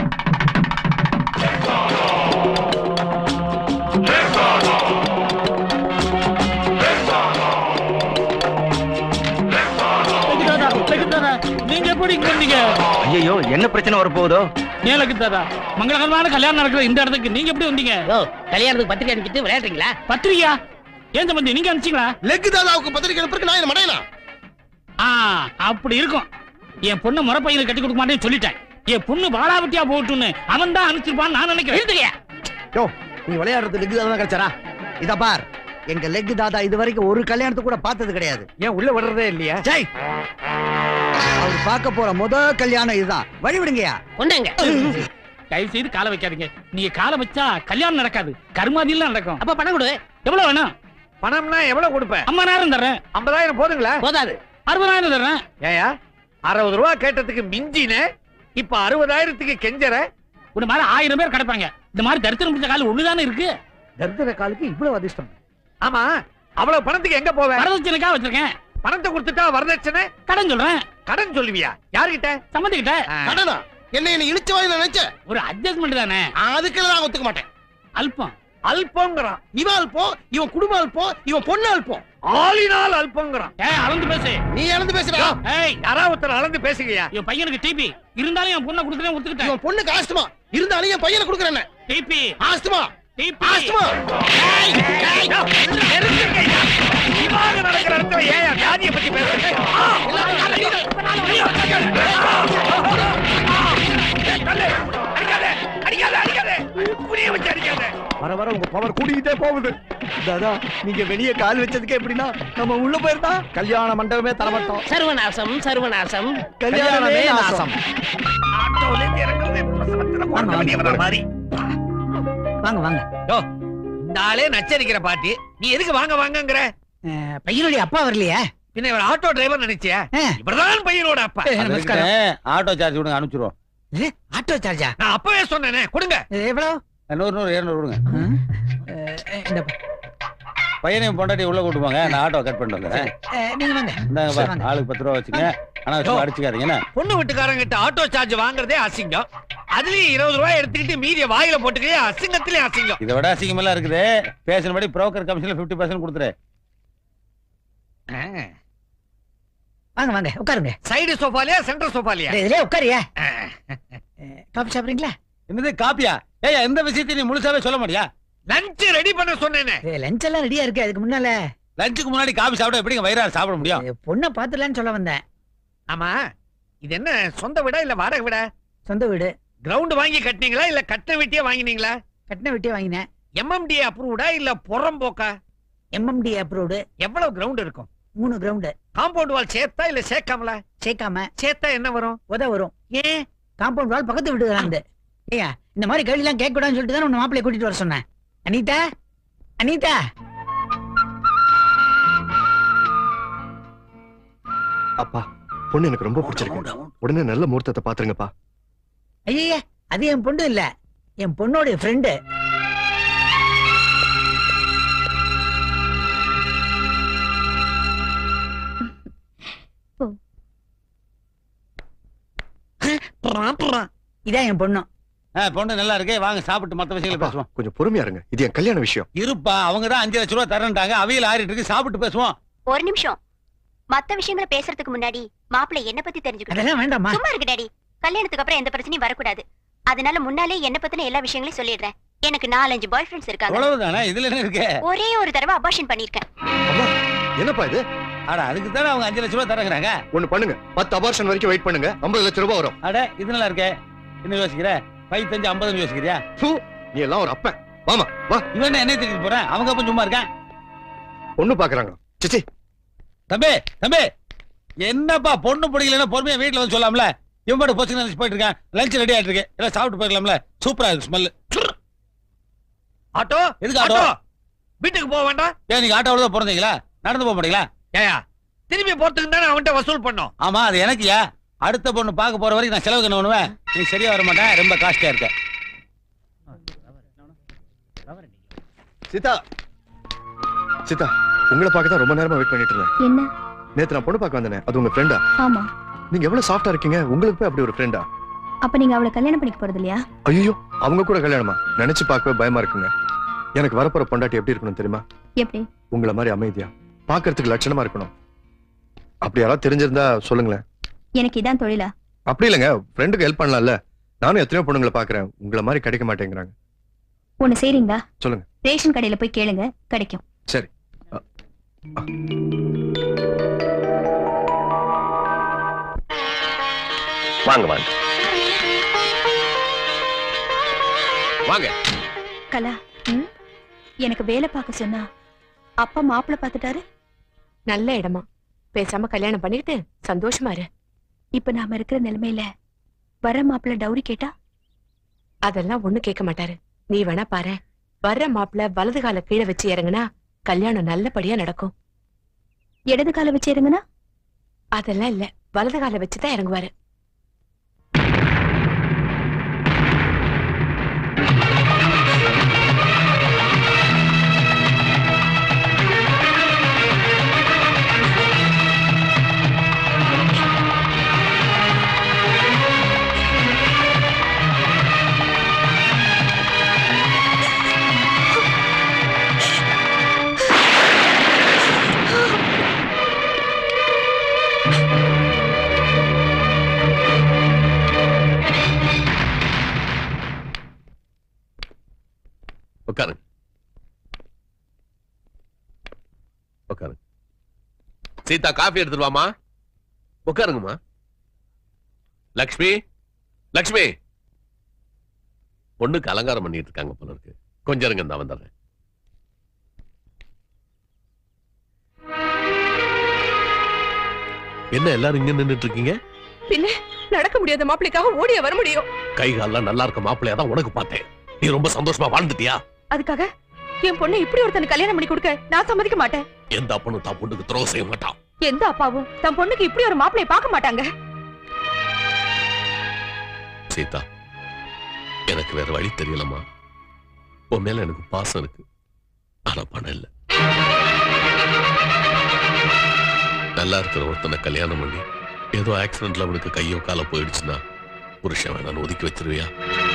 நீங்க எப்படி இங்க வந்தீங்க ஐயோ என்ன பிரச்சனை வரப்போகுதோ ஏலக்கு தாதா மங்களகரமான கல்யாணம் நடக்கிற இந்த இடத்துக்கு நீங்க எப்படி வந்தீங்க கல்யாணத்துக்கு பத்திரிக்கை அனுப்பிட்டு விளையாடுறீங்களா பத்திரிக்கையா ஏன் சம்பந்தி நீங்க அனுப்பிச்சீங்களா லெக் தாதாவுக்கு பத்திரிக்கை அனுப்புறதுக்கு நான் என்ன மடையனா ஆ அப்படி இருக்கும் என் பொண்ணு முறை பையனுக்கு கட்டி கொடுக்க மாட்டேன்னு சொல்லிட்டேன் என் பொண்ணு பாலாவட்டியா போகட்டும்னு அவன் தான் அனுப்பிச்சிருப்பான்னு நான் நினைக்கிறேன் யோ நீ விளையாடுறது லெக் தாதா கிடைச்சாரா இத பார் எங்க லெக் தாதா இது வரைக்கும் ஒரு கல்யாணத்தை கூட பார்த்தது கிடையாது ஏன் உள்ள விடுறதே இல்லையா ஜெய் அவர் பார்க்க போற முத கல்யாணம் இதுதான் வழி விடுங்கயா கொண்டாங்க தயவு செய்து காலை வைக்காதீங்க நீங்க காலை வச்சா கல்யாணம் நடக்காது கருமாதியெல்லாம் நடக்கும் அப்ப பணம் கொடு எவ்வளவு வேணும் பணம்னா எவ்வளவு கொடுப்பேன் ஐம்பதாயிரம் தர்றேன் ஐம்பதாயிரம் போதுங்களா போதாது அறுபதாயிரம் தர்றேன் ஏயா அறுபது ரூபா கேட்டதுக்கு மிஞ்சின இப்ப அறுபதாயிரத்துக்கு கெஞ்சற ஒரு மாதிரி ஆயிரம் பேர் கிடப்பாங்க இந்த மாதிரி தரித்திரம் பிடிச்ச கால் ஒண்ணுதானே இருக்கு தரித்திர காலுக்கு இவ்வளவு அதிர்ஷ்டம் ஆமா அவ்வளவு பணத்துக்கு எங்க போவேன் வரதட்சணைக்கா வச்சிருக்கேன் பணத்தை கொடுத்துட்டா வரதட்சணை கடன் சொல்றேன் கடன் சொல்லுவியா யார்கிட்ட சம்மந்தி கிட்ட கடனா என்ன என்ன இழிச்ச வாய் நினைச்ச ஒரு அட்ஜஸ்ட்மெண்ட் தானே அதுக்கெல்லாம் நான் ஒத்துக்க மாட்டேன் அல்பம் அல்பங்கிறான் இவன் அல்பம் இவன் குடும்பம் அல்பம் இவன் பொண்ணு அல்பம் ஆளினால் அல்பங்கிறான் ஏய் அளந்து பேசு நீ இழந்து பேசுறா ஏய் யாராவது ஒருத்தர் அளந்து பேசுங்கயா என் பையனுக்கு டிபி இருந்தாலும் என் பொண்ணை கொடுத்துட்டேன் ஒத்துக்கிட்டேன் இவன் பொண்ணுக்கு ஆஸ்துமா இருந்தாலும் என் பையனை கொடுக்குறேன் டிபி ஆஸ்துமா டிபி ஆஸ்துமா இவாக நடக்கிற இடத்துல ஏன் வியாதியை பத்தி பேசுறீங்க ஆ, ஐயோ, தள்ளு. அடிக்காத, அடிக்காத, அடிக்காத. புரிய வச்சு அடிக்காத. வர வர உங்க பவர் கூடிக்கிட்டே போகுது தாதா நீங்க வெளியே கால் வச்சதுக்கு எப்படின்னா நம்ம உள்ள போயிருந்தா கல்யாண மண்டபமே தரமாட்டோம் சர்வநாசம் சர்வநாசம் கல்யாணமே நாசம் ஆட்டோல இருந்து இறங்குறது பிரசவத்துல குழந்தை வெளிய வர மாதிரி வாங்க வாங்க யோ, இந்த ஆளே நச்சரிக்கிற பாட்டி நீ எதுக்கு வாங்க வாங்கங்கிற பையனுடைய அப்பா வரலையா பின்ன இவர் ஆட்டோ டிரைவர் நினைச்சியா இவர்தான் பையனோட அப்பா ஆட்டோ சார்ஜ் கொடுங்க அனுப்பிச்சிருவோம் ஆட்டோ சார்ஜா நான் அப்பவே சொன்னேனே கொடுங்க எவ்வளவு நூறு நூறு இருநூறு கொடுங்க இந்த பையனையும் பொண்டாட்டி உள்ள கூட்டு போங்க நான் ஆட்டோ கட் பண்ணிட்டு வந்துடுறேன் நீங்க வாங்க இந்தாங்க பா, ஆளுக்கு பத்து ரூபா வச்சுங்க ஆனா வச்சு அடிச்சுக்காதீங்க என்ன பொண்ணு வீட்டுக்காரங்க கிட்ட ஆட்டோ சார்ஜ் வாங்குறதே அசிங்கம் அதுலயும் இருபது ரூபாய் எடுத்துக்கிட்டு மீதிய வாயில போட்டுக்கே அசிங்கத்திலே அசிங்கம் இதை விட அசிங்கமெல்லாம் இருக்குது பேசினபடி புரோக்கர் கமிஷன்ல 50% பர்சன்ட் கொடுத்துரு வாங்க வாங்க உட்காருங்க சைடு சோஃபாலியா சென்டர் சோஃபாலியா இதுலயே உட்காரியா காபி சாப்பிடுறீங்களா என்னது காப்பியா ஏய் எந்த விஷயத்தையும் நீ முழுசாவே சொல்ல மாட்டியா லஞ்ச் ரெடி பண்ண சொன்னேனே லஞ்ச் எல்லாம் ரெடியா இருக்கு அதுக்கு முன்னால லஞ்சுக்கு முன்னாடி காபி சாப்பிட எப்படிங்க வயிறார சாப்பிட முடியும் பொண்ணை பாத்துலான்னு சொல்ல வந்தேன் ஆமா இது என்ன சொந்த வீடா இல்ல வாடகை வீடா சொந்த வீடு கிரவுண்ட் வாங்கி கட்டினீங்களா இல்ல கட்ட வெட்டியே வாங்கினீங்களா கட்டின வெட்டியே வாங்கினேன் எம்எம்டி அப்ரூவ்டா இல்ல புறம்போக்கா எம்எம்டி அப்ரூவ்டு எவ்வளவு கிரவுண்ட் இருக்கும் மூணு கிரவுண்டு காம்பவுண்ட் வால் சேர்த்தா இல்ல சேர்க்காமலா சேர்க்காம சேர்த்தா என்ன வரும் உத வரும் ஏன் காம்பவுண்ட் வால் பக்கத்து வீட்டு வராந்து ஏயா இந்த மாதிரி கேள்வி எல்லாம் கேட்க கூடாதுன்னு சொல்லிட்டு தான் உன்னை மாப்பிள்ளைய கூட்டிட்டு வர சொன்னேன் அனிதா அனிதா அப்பா பொண்ணு எனக்கு ரொம்ப பிடிச்சிருக்கு உடனே நல்ல முகூர்த்தத்தை பாத்துருங்கப்பா ஐயா அது என் பொண்ணு இல்ல என் பொண்ணோட ஃப்ரெண்டு இதான் என் பொண்ணு ஆ, பொண்ணு நல்லா இருக்கு வாங்க சாப்பிட்டு மத்த விஷயங்களை பேசுவோம் கொஞ்சம் பொறுமையா இருங்க இது என் கல்யாண விஷயம் இருப்பா அவங்க தான் அஞ்சு லட்ச ரூபா தரேன்ட்டாங்க அவையில் ஆறிட்டு இருக்கு சாப்பிட்டு பேசுவோம் ஒரு நிமிஷம் மத்த விஷயங்களை பேசுறதுக்கு முன்னாடி மாப்பிள்ளை என்ன பத்தி தெரிஞ்சுக்கணும் அதெல்லாம் வேண்டாம்மா. சும்மா இருக்கு டாடி கல்யாணத்துக்கு அப்புறம் எந்த பிரச்சனையும் வரக்கூடாது அதனால முன்னாலே என்ன பத்தின எல்லா விஷயங்களையும் சொல்லிடுறேன் எனக்கு நாலஞ்சு பாய் ஃப்ரெண்ட்ஸ் இருக்காங்க அவ்வளவுதானே இதுல என்ன இருக்கு ஒரே ஒரு தடவை அபாஷன் பண்ணிருக்கேன் என்னப்பா இது அட அதுக்கு தானே அவங்க அஞ்சு லட்ச ரூபா தரங்குறாங்க ஒண்ணு பண்ணுங்க பத்து அபார்ஷன் வரைக்கும் வெயிட் பண்ணுங்க ஐம்பது லட்சம் ரூபாய் வரும் அட இது நல்லா இருக்கே என்ன யோசிக்கிற பைத்தஞ்சு ஐம்பது யோசிக்கிறியா நீ எல்லாம் ஒரு அப்பன் வாமா வா இவன் என்ன திட்டிட்டு போறேன் அவங்க அப்ப சும்மா இருக்கேன் பொண்ணு பாக்குறாங்க சிச்சி தம்பி தம்பி என்னப்பா பொண்ணு பிடிக்கலன்னா பொறுமையா வீட்டுல வந்து சொல்லாம்ல இவன் பாட்டு போச்சு நினைச்சு போயிட்டு இருக்கேன் லஞ்ச் ரெடி ஆயிட்டு இருக்கு எல்லாம் சாப்பிட்டு போயிடலாம்ல சூப்பரா இருக்கு ஸ்மெல் ஆட்டோ எதுக்கு ஆட்டோ வீட்டுக்கு போக வேண்டாம் ஏன் நீங்க ஆட்டோவில் தான் பிறந்தீங்களா நடந்து போக மாட்டீங்களா ஏயா திரும்பி போறதுக்கு தானே அவன்கிட்ட வசூல் பண்ணோம் ஆமா அது எனக்குயா அடுத்த பொண்ணு பார்க்க போற வரைக்கும் நான் செலவுக்கு என்ன பண்ணுவேன் நீ சரியா வர மாட்டேன் ரொம்ப காஸ்ட்லியா இருக்க சீதா சீதா உங்களை பார்க்க தான் ரொம்ப நேரமா வெயிட் பண்ணிட்டு இருந்தேன் என்ன நேத்து நான் பொண்ணு பார்க்க வந்தேனே அது உங்க ஃப்ரெண்டா ஆமா நீங்க எவ்வளவு சாஃப்டா இருக்கீங்க உங்களுக்கு போய் அப்படி ஒரு ஃப்ரெண்டா அப்ப நீங்க அவளை கல்யாணம் பண்ணிக்க போறது இல்லையா ஐயோ அவங்க கூட கல்யாணமா நினைச்சு பார்க்கவே பயமா இருக்குங்க எனக்கு வரப்போற பொண்டாட்டி எப்படி இருக்கணும் தெரியுமா எப்படி உங்களை மாதிரி அமைதியா பார்க்கிறதுக்கு லட்சணமா இருக்கணும் அப்படி யாராவது தெரிஞ்சிருந்தா சொல்லுங்களேன் எனக்கு இதான் தொழிலா அப்படி இல்லைங்க ஃப்ரெண்டுக்கு ஹெல்ப் பண்ணலாம்ல நானும் எத்தனையோ பொண்ணுங்களை பாக்குறேன் உங்களை மாதிரி கிடைக்க மாட்டேங்கிறாங்க ஒண்ணு செய்றீங்களா சொல்லுங்க ரேஷன் கடையில போய் கேளுங்க கிடைக்கும் சரி வாங்க வாங்க வாங்க கலா எனக்கு வேலை பார்க்க சொன்னா அப்பா மாப்பிள்ள பார்த்துட்டாரு நல்ல இடமா பேசாம கல்யாணம் பண்ணிக்கிட்டு சந்தோஷமா இரு இப்ப நாம இருக்கிற நிலைமையில வர மாப்பிள்ள டவுரி கேட்டா அதெல்லாம் ஒண்ணு கேட்க மாட்டாரு நீ வேணா பாரு வர்ற மாப்பிள்ள வலது கால கீழே வச்சு இறங்குனா கல்யாணம் நல்லபடியா நடக்கும் இடது கால வச்சு இறங்குனா அதெல்லாம் இல்ல வலது கால வச்சுதான் இறங்குவாரு உட்காருங்க உட்காருங்க சீதா காஃபி எடுத்துட்டு வாமா உட்காருங்கம்மா லக்ஷ்மி லக்ஷ்மி பொண்ணுக்கு அலங்காரம் பண்ணிட்டு இருக்காங்க போல இருக்கு கொஞ்சம் இருங்க நான் வந்துடுறேன் என்ன எல்லாரும் இங்க நின்னுட்டு இருக்கீங்க பின்ன நடக்க முடியாத மாப்பிள்ளைக்காக ஓடிய வர முடியும் கை கால்லாம் நல்லா இருக்க மாப்பிள்ளையா தான் உனக்கு பார்த்தேன் நீ ரொம்ப சந்தோஷமா வாழ்ந்துட்டியா அதுக்காக என் பொண்ணை இப்படி ஒருத்தனுக்கு கல்யாணம் பண்ணி கொடுக்க நான் சம்மதிக்க மாட்டேன் எந்த அப்பனும் தான் பொண்ணுக்கு துரோகம் செய்ய மாட்டான் எந்த அப்பாவும் தன் பொண்ணுக்கு இப்படி ஒரு மாப்பிள்ளைய பார்க்க மாட்டாங்க சீதா எனக்கு வேற வழி தெரியலம்மா உன் மேல எனக்கு பாசம் இருக்கு ஆனா பணம் இல்ல நல்லா இருக்கிற ஒருத்தனை கல்யாணம் பண்ணி ஏதோ ஆக்சிடென்ட்ல அவனுக்கு கையோ காலோ போயிடுச்சுன்னா புருஷன் வேணான்னு ஒதுக்கி வச்சிருவியா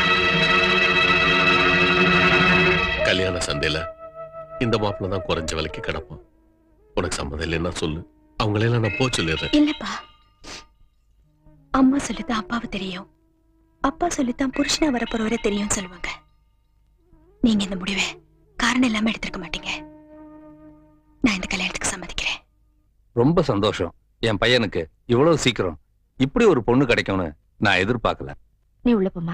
கல்யாண சந்தையில இந்த மாப்பிள்ள தான் குறைஞ்ச விலைக்கு கிடப்பான் உனக்கு சம்மதம் இல்லைன்னா சொல்லு அவங்களெல்லாம் நான் போ சொல்லிடுறேன் இல்லப்பா அம்மா சொல்லித்தான் அப்பாவை தெரியும் அப்பா சொல்லித்தான் புருஷனா வரப்போறவரை தெரியும் சொல்லுவாங்க நீங்க இந்த முடிவை காரணம் இல்லாம எடுத்திருக்க மாட்டீங்க நான் இந்த கல்யாணத்துக்கு சம்மதிக்கிறேன் ரொம்ப சந்தோஷம் என் பையனுக்கு இவ்வளவு சீக்கிரம் இப்படி ஒரு பொண்ணு கிடைக்கும்னு நான் எதிர்பார்க்கல நீ உள்ள போமா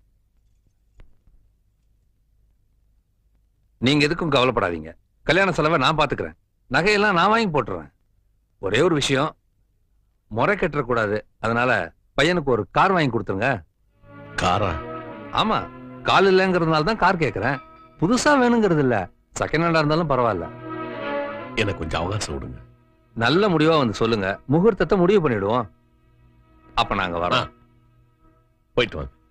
நீங்க எதுக்கும் கவலைப்படாதீங்க கல்யாண செலவை நான் பாத்துக்கிறேன் நகையெல்லாம் நான் வாங்கி போட்டுறேன் ஒரே ஒரு விஷயம் முறை கட்டக்கூடாது அதனால பையனுக்கு ஒரு கார் வாங்கி கொடுத்துருங்க காரா ஆமா கால் இல்லைங்கிறதுனால தான் கார் கேக்குறேன் புதுசா வேணுங்கிறது இல்ல செகண்ட் ஹேண்டா இருந்தாலும் பரவாயில்ல எனக்கு கொஞ்சம் அவகாசம் விடுங்க நல்ல முடிவா வந்து சொல்லுங்க முகூர்த்தத்தை முடிவு பண்ணிடுவோம் அப்ப நாங்க வரோம் போயிட்டு வாங்க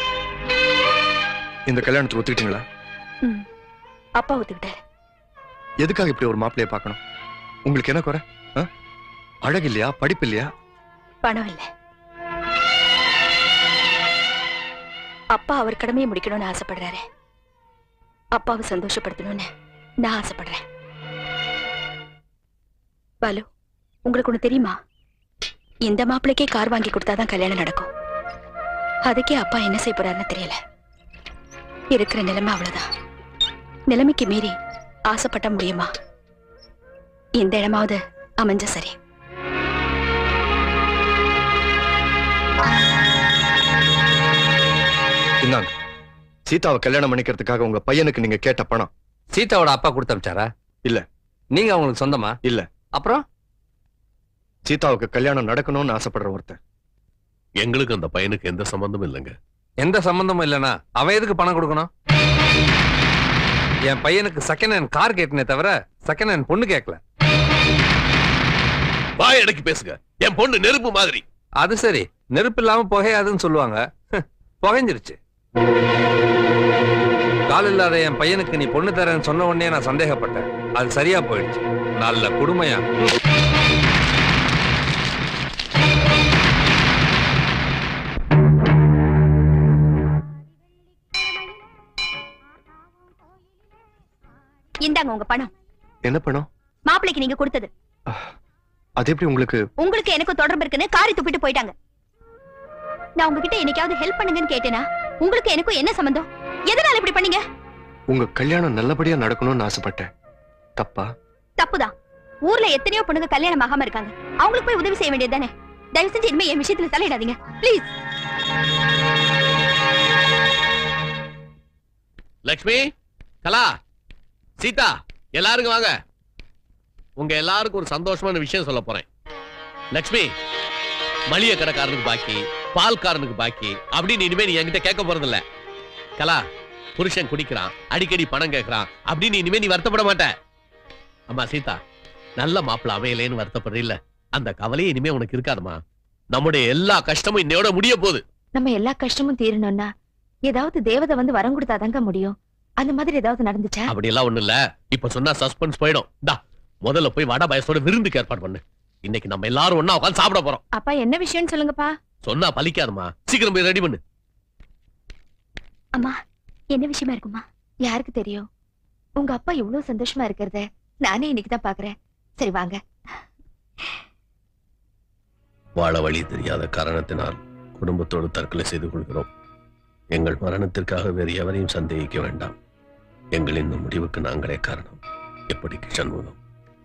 இந்த கல்யாணத்துக்கு ஒத்துக்கிட்டீங்களா ம். அப்பா ஒத்துக்கிட்டாரு எதுக்காக இப்படி ஒரு மாப்பிள்ளைய பார்க்கணும் உங்களுக்கு என்ன குறை ஆ? அழகு இல்லையா படிப்பு இல்லையா பணம் இல்ல அப்பா அவர் கடமையை முடிக்கணும்னு ஆசைப்படுறாரு அப்பாவை சந்தோஷப்படுத்தணும்னு நான் ஆசைப்படுறேன் பாலு உங்களுக்கு ஒண்ணு தெரியுமா இந்த மாப்பிள்ளைக்கே கார் வாங்கி கொடுத்தாதான் கல்யாணம் நடக்கும் அதுக்கே அப்பா என்ன செய்ய போறாருன்னு தெரியல இருக்கிற நிலைமை அவ்வளவுதான் நிலைமைக்கு மீறி ஆசைப்பட்ட முடியுமா இந்த இடமாவது அமைஞ்ச சரி இந்தாங்க சீதாவை கல்யாணம் பண்ணிக்கிறதுக்காக உங்க பையனுக்கு நீங்க கேட்ட பணம் சீதாவோட அப்பா கொடுத்து அமிச்சாரா இல்ல நீங்க அவங்களுக்கு சொந்தமா இல்ல அப்புறம் சீதாவுக்கு கல்யாணம் நடக்கணும்னு ஆசைப்படுற ஒருத்தன் எங்களுக்கு அந்த பையனுக்கு எந்த சம்பந்தமும் இல்லைங்க எந்த சம்பந்தமும் இல்லனா அவன் எதுக்கு பணம் கொடுக்கணும் என் பையனுக்கு செகண்ட் ஹேண்ட் கார் கேட்டனே தவிர செகண்ட் ஹேண்ட் பொண்ணு கேட்கல வாய் அடக்கி பேசுங்க என் பொண்ணு நெருப்பு மாதிரி அது சரி நெருப்பு இல்லாம புகையாதுன்னு சொல்லுவாங்க ஹ், புகைஞ்சிருச்சு கால் இல்லாத என் பையனுக்கு நீ பொண்ணு தரேன்னு சொன்ன உடனே நான் சந்தேகப்பட்டேன் அது சரியா போயிடுச்சு நல்ல குடுமையா இந்தாங்க உங்க பணம் என்ன பணம் மாப்பிள்ளைக்கு நீங்க கொடுத்தது அது எப்படி உங்களுக்கு உங்களுக்கு எனக்கும் தொடர்பு இருக்குன்னு காரி துப்பிட்டு போயிட்டாங்க நான் உங்ககிட்ட என்னைக்காவது ஹெல்ப் பண்ணுங்கன்னு கேட்டேனா உங்களுக்கு எனக்கும் என்ன சம்பந்தம் எதனால இப்படி பண்ணீங்க உங்க கல்யாணம் நல்லபடியா நடக்கணும்னு ஆசைப்பட்டேன் தப்பா தப்புதான் ஊர்ல எத்தனையோ பொண்ணுங்க கல்யாணம் ஆகாம இருக்காங்க அவங்களுக்கு போய் உதவி செய்ய வேண்டியது தானே தயவு செஞ்சு இனிமே என் விஷயத்துல தலையிடாதீங்க ப்ளீஸ் லக்ஷ்மி கலா சீதா எல்லாருக்கும் வாங்க உங்க எல்லாருக்கும் ஒரு சந்தோஷமான விஷயம் சொல்ல போறேன் லக்ஷ்மி மளிகை கடைக்காரனுக்கு பாக்கி பால்காரனுக்கு பாக்கி அப்படின்னு இனிமே நீ என்கிட்ட கேட்க போறது இல்ல கலா புருஷன் குடிக்கிறான் அடிக்கடி பணம் கேட்கறான் அப்படின்னு இனிமே நீ வருத்தப்பட மாட்ட அம்மா சீதா நல்ல மாப்பிள்ள அமையலேன்னு வருத்தப்படுற இல்ல அந்த கவலையே இனிமே உனக்கு இருக்காதுமா நம்முடைய எல்லா கஷ்டமும் இன்னையோட முடிய போகுது நம்ம எல்லா கஷ்டமும் தீரணும்னா ஏதாவது தேவதை வந்து வரம் கொடுத்தாதாங்க முடியும் அந்த மாதிரி ஏதாவது நடந்துச்சா அப்படி எல்லாம் ஒண்ணு இல்ல இப்ப சொன்னா சஸ்பென்ஸ் போயிடும் டா முதல்ல போய் வடை பயசோட விருந்துக்கு ஏற்பாடு பண்ணு இன்னைக்கு நம்ம எல்லாரும் ஒண்ணா உட்கார்ந்து சாப்பிட போறோம் அப்பா என்ன விஷயம்னு சொல்லுங்கப்பா சொன்னா பலிக்காதுமா சீக்கிரம் போய் ரெடி பண்ணு அம்மா என்ன விஷயமா இருக்குமா யாருக்கு தெரியும் உங்க அப்பா இவ்வளவு சந்தோஷமா இருக்கிறத நானே இன்னைக்கு தான் பாக்குறேன் சரி வாங்க வாழ வழி தெரியாத காரணத்தினால் குடும்பத்தோடு தற்கொலை செய்து கொள்கிறோம் எங்கள் மரணத்திற்காக வேறு எவரையும் சந்தேகிக்க வேண்டாம் எங்களின் இந்த முடிவுக்கு நாங்களே காரணம் எப்படிக்கு சண்முகம்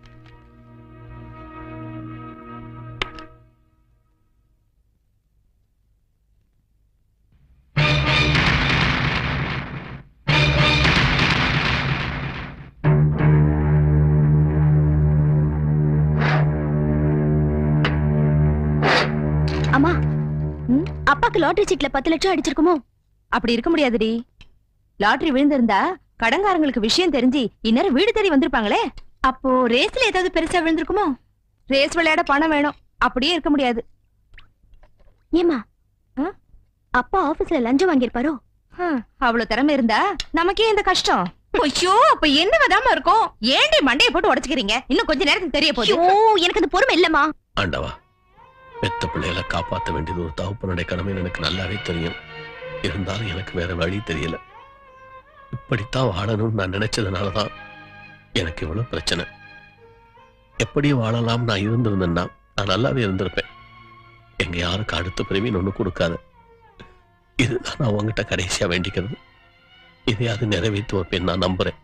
அம்மா அப்பாக்கு லாட்டரி சீட்ல பத்து லட்சம் அடிச்சிருக்குமோ அப்படி இருக்க முடியாதுடி லாட்டரி விழுந்திருந்தா கடங்காரங்களுக்கு விஷயம் தெரிஞ்சு இந்நேரம் வீடு தேடி வந்திருப்பாங்களே அப்போ ரேஸ்ல ஏதாவது பெருசா விழுந்திருக்குமோ ரேஸ் விளையாட பணம் வேணும் அப்படியே இருக்க முடியாது ஏமா அப்பா ஆபீஸ்ல லஞ்சம் வாங்கியிருப்பாரோ ஹம், அவ்வளவு திறமை இருந்தா நமக்கே இந்த கஷ்டம் ஐயோ அப்ப என்ன விதாம இருக்கும் ஏண்டி மண்டைய போட்டு உடைச்சுக்கிறீங்க இன்னும் கொஞ்ச நேரத்துக்கு தெரிய போகுது ஐயோ எனக்கு அந்த பொறுமை இல்லம்மா ஆண்டவா பெத்த பிள்ளைகளை காப்பாற்ற வேண்டியது ஒரு தகப்பனுடைய கடமை எனக்கு நல்லாவே தெரியும் இருந்தாலும் எனக்கு வேற வழி தெரியல இப்படித்தான் வாழணும்னு நான் நினைச்சதுனாலதான் எனக்கு இவ்வளவு பிரச்சனை எப்படி வாழலாம் நான் இருந்திருந்தேன்னா நான் நல்லாவே இருந்திருப்பேன் எங்க யாருக்கு அடுத்த பிறவின்னு ஒண்ணு கொடுக்காத இதுதான் நான் உங்ககிட்ட கடைசியா வேண்டிக்கிறது இதையாவது நிறைவேற்றி வைப்பேன் நான் நம்புறேன்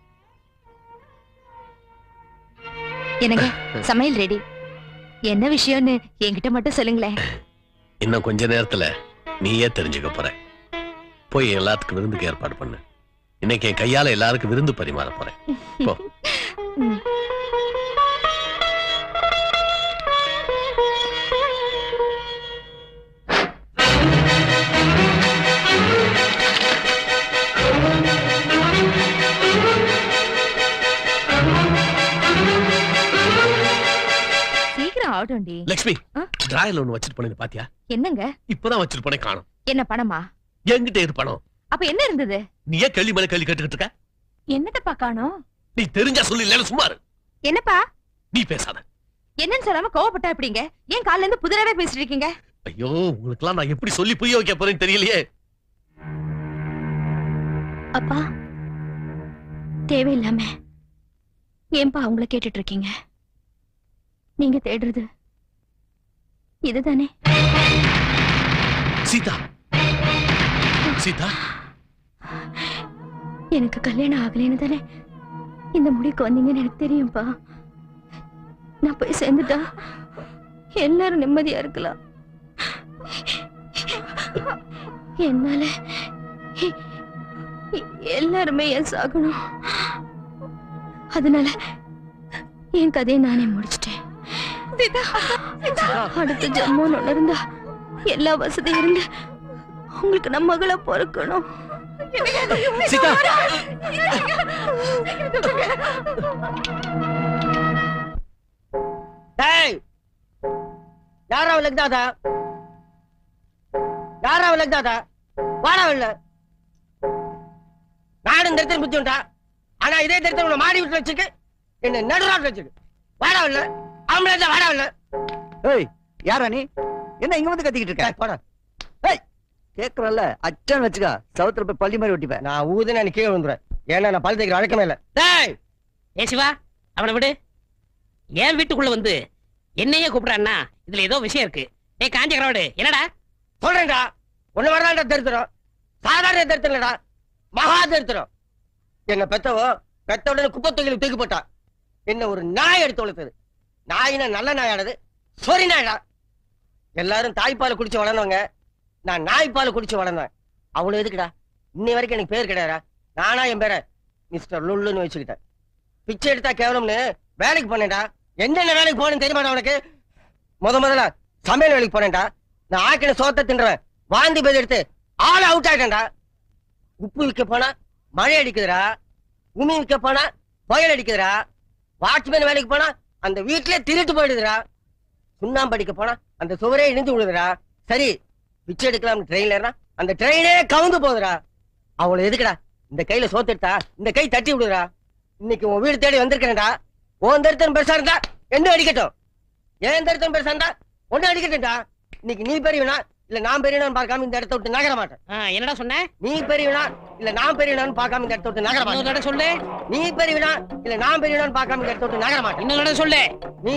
என்னங்க சமையல் ரெடி என்ன விஷயம்னு என்கிட்ட மட்டும் சொல்லுங்களேன் இன்னும் கொஞ்ச நேரத்துல நீயே தெரிஞ்சுக்க போற போய் எல்லாத்துக்கும் விருந்துக்கு ஏற்பாடு பண்ணு இன்னைக்கு என் கையால எல்லாருக்கும் விருந்து பரிமாற போறேன் போ ம். சீக்கிரம் ஆகட்டும்டி லட்சுமி டிராயர்ல ஒண்ணு வச்சிட்டு போனேன் பாத்தியா என்னங்க இப்பதான் வச்சிட்டு போனேன் காணும் என்ன பணமா என்கிட்ட இது பணம் அப்ப என்ன இருந்தது நீ ஏன் கேள்வி மேல கேள்வி கேட்டுக்கிட்டு இருக்க என்னத்தப்பா காணோம் நீ தெரிஞ்சா சொல்லி இல்லைன்னு சும்மா இரு. என்னப்பா நீ பேசாத என்னன்னு சொல்லாம கோவப்பட்டா எப்படிங்க ஏன் காலைல இருந்து புதிராவே பேசிட்டு இருக்கீங்க ஐயோ உங்களுக்கெல்லாம் நான் எப்படி சொல்லி புரிய வைக்க போறேன்னு தெரியலையே அப்பா தேவையில்லாம ஏன்பா அவங்கள கேட்டுட்டு இருக்கீங்க நீங்க தேடுறது இதுதானே சீதா சீதா எனக்கு கல்யாணம் ஆகலைன்னு தானே இந்த முடிவுக்கு வந்தீங்கன்னு எனக்கு தெரியும்பா நான் போய் சேர்ந்துட்டா எல்லாரும் நிம்மதியா இருக்கலாம் என்னால எ- எ- எல்லாருமே என் சாகணும் அதனால என் கதையை நானே முடிச்சிட்டேன் அடுத்த ஜென்மம் ஒண்ணு இருந்தா எல்லா வசதியும் இருந்து உங்களுக்கு நம்ம மகளா பிறக்கணும் சீதா டேய் யாரா விளக்குதாதா யாரா விளக்குதாதா வாடா வெளில நானும் இந்த இடத்துல புத்தியுண்டா ஆனா இதே இடத்துல உன்னை மாடி விட்டு வச்சுக்கு என்ன நடுராட்டு வச்சுக்கு வாடா வெளில ஆம்பளை இருந்தா வாடா வெளில ஏய் யாரா நீ என்ன இங்க வந்து கத்திக்கிட்டு இருக்க போடா கேக்குறல்ல அச்சான் வச்சுக்க சவுத்துல போய் பள்ளி மாதிரி ஒட்டிப்பேன் நான் ஊதுனா நீ கீழே விழுந்துருவேன் ஏன்னா நான் பல் தைக்கிற வழக்கமே இல்ல டேய் ஏ சிவா அவனை விடு என் வீட்டுக்குள்ள வந்து என்னையே கூப்பிடான்னா இதுல ஏதோ விஷயம் இருக்கு ஏய் காஞ்ச கரவாடு என்னடா சொல்றேன்டா ஒண்ணு வரதான்டா தரித்திரம் சாதாரண தரித்திரம் இல்லடா மகா தரித்திரம் என்ன பெத்தவோ பெத்த உடனே குப்பை தொகையில தூக்கி போட்டா என்ன ஒரு நாய் எடுத்து வளர்த்தது நாயினா நல்ல நாயானது சொரி நாயடா எல்லாரும் தாய்ப்பால் குடிச்சு வளர்ந்தவங்க நான் நாய்ப்பால் குடிச்சு வளர்ந்தேன் அவ்வளவு எதுக்குடா இன்னை வரைக்கும் எனக்கு பேர் கிடையாதா நானா என் பேரை மிஸ்டர் லுல்லுன்னு வச்சுக்கிட்டேன் பிச்சை எடுத்தா கேவலம்னு வேலைக்கு போனேன்டா என்னென்ன வேலைக்கு போனேன்னு தெரியுமாடா உனக்கு முத முதல்ல சமையல் வேலைக்கு போனேன்டா நான் ஆக்கின சோத்தை தின்றவன் வாந்தி பேர் எடுத்து ஆள் அவுட் ஆயிட்டேன்டா உப்பு விற்க போனா மழை அடிக்குதுடா உமி விற்க போனா புயல் அடிக்குதுடா வாட்ச்மேன் வேலைக்கு போனா அந்த வீட்லயே திருட்டு போயிடுதுடா சுண்ணாம்பு அடிக்க போனா அந்த சுவரே இடிஞ்சு விடுதுடா சரி பிச்சை எடுக்கலாம் ட்ரெயின்ல ஏறினா அந்த ட்ரெயினே கவுந்து போகுதுடா அவ்வளவு எதுக்குடா இந்த கையில சோத்து எடுத்தா இந்த கை தட்டி விடுதுடா இன்னைக்கு உன் வீடு தேடி வந்திருக்கிறேன்டா உன் தருத்தன் பெருசா இருந்தா என்ன அடிக்கட்டும் ஏன் தருத்தன் பெருசா இருந்தா ஒண்ணு அடிக்கட்டும்டா இன்னைக்கு நீ பெரியவனா இல்ல நான் பெரியவனான்னு பார்க்காம இந்த இடத்த விட்டு நகர மாட்டேன் என்னடா சொன்ன நீ பெரியவனா இல்ல நான் பெரியவனான்னு பார்க்காம இந்த இடத்த விட்டு நகர இன்னொரு மாட்டேன் தடவை சொல்லு நீ பெரியவனா இல்ல நான் பெரியவனான்னு பார்க்காம இந்த இடத்த விட்டு நகர மாட்டேன் இன்னொரு தடவை சொல்லு நீ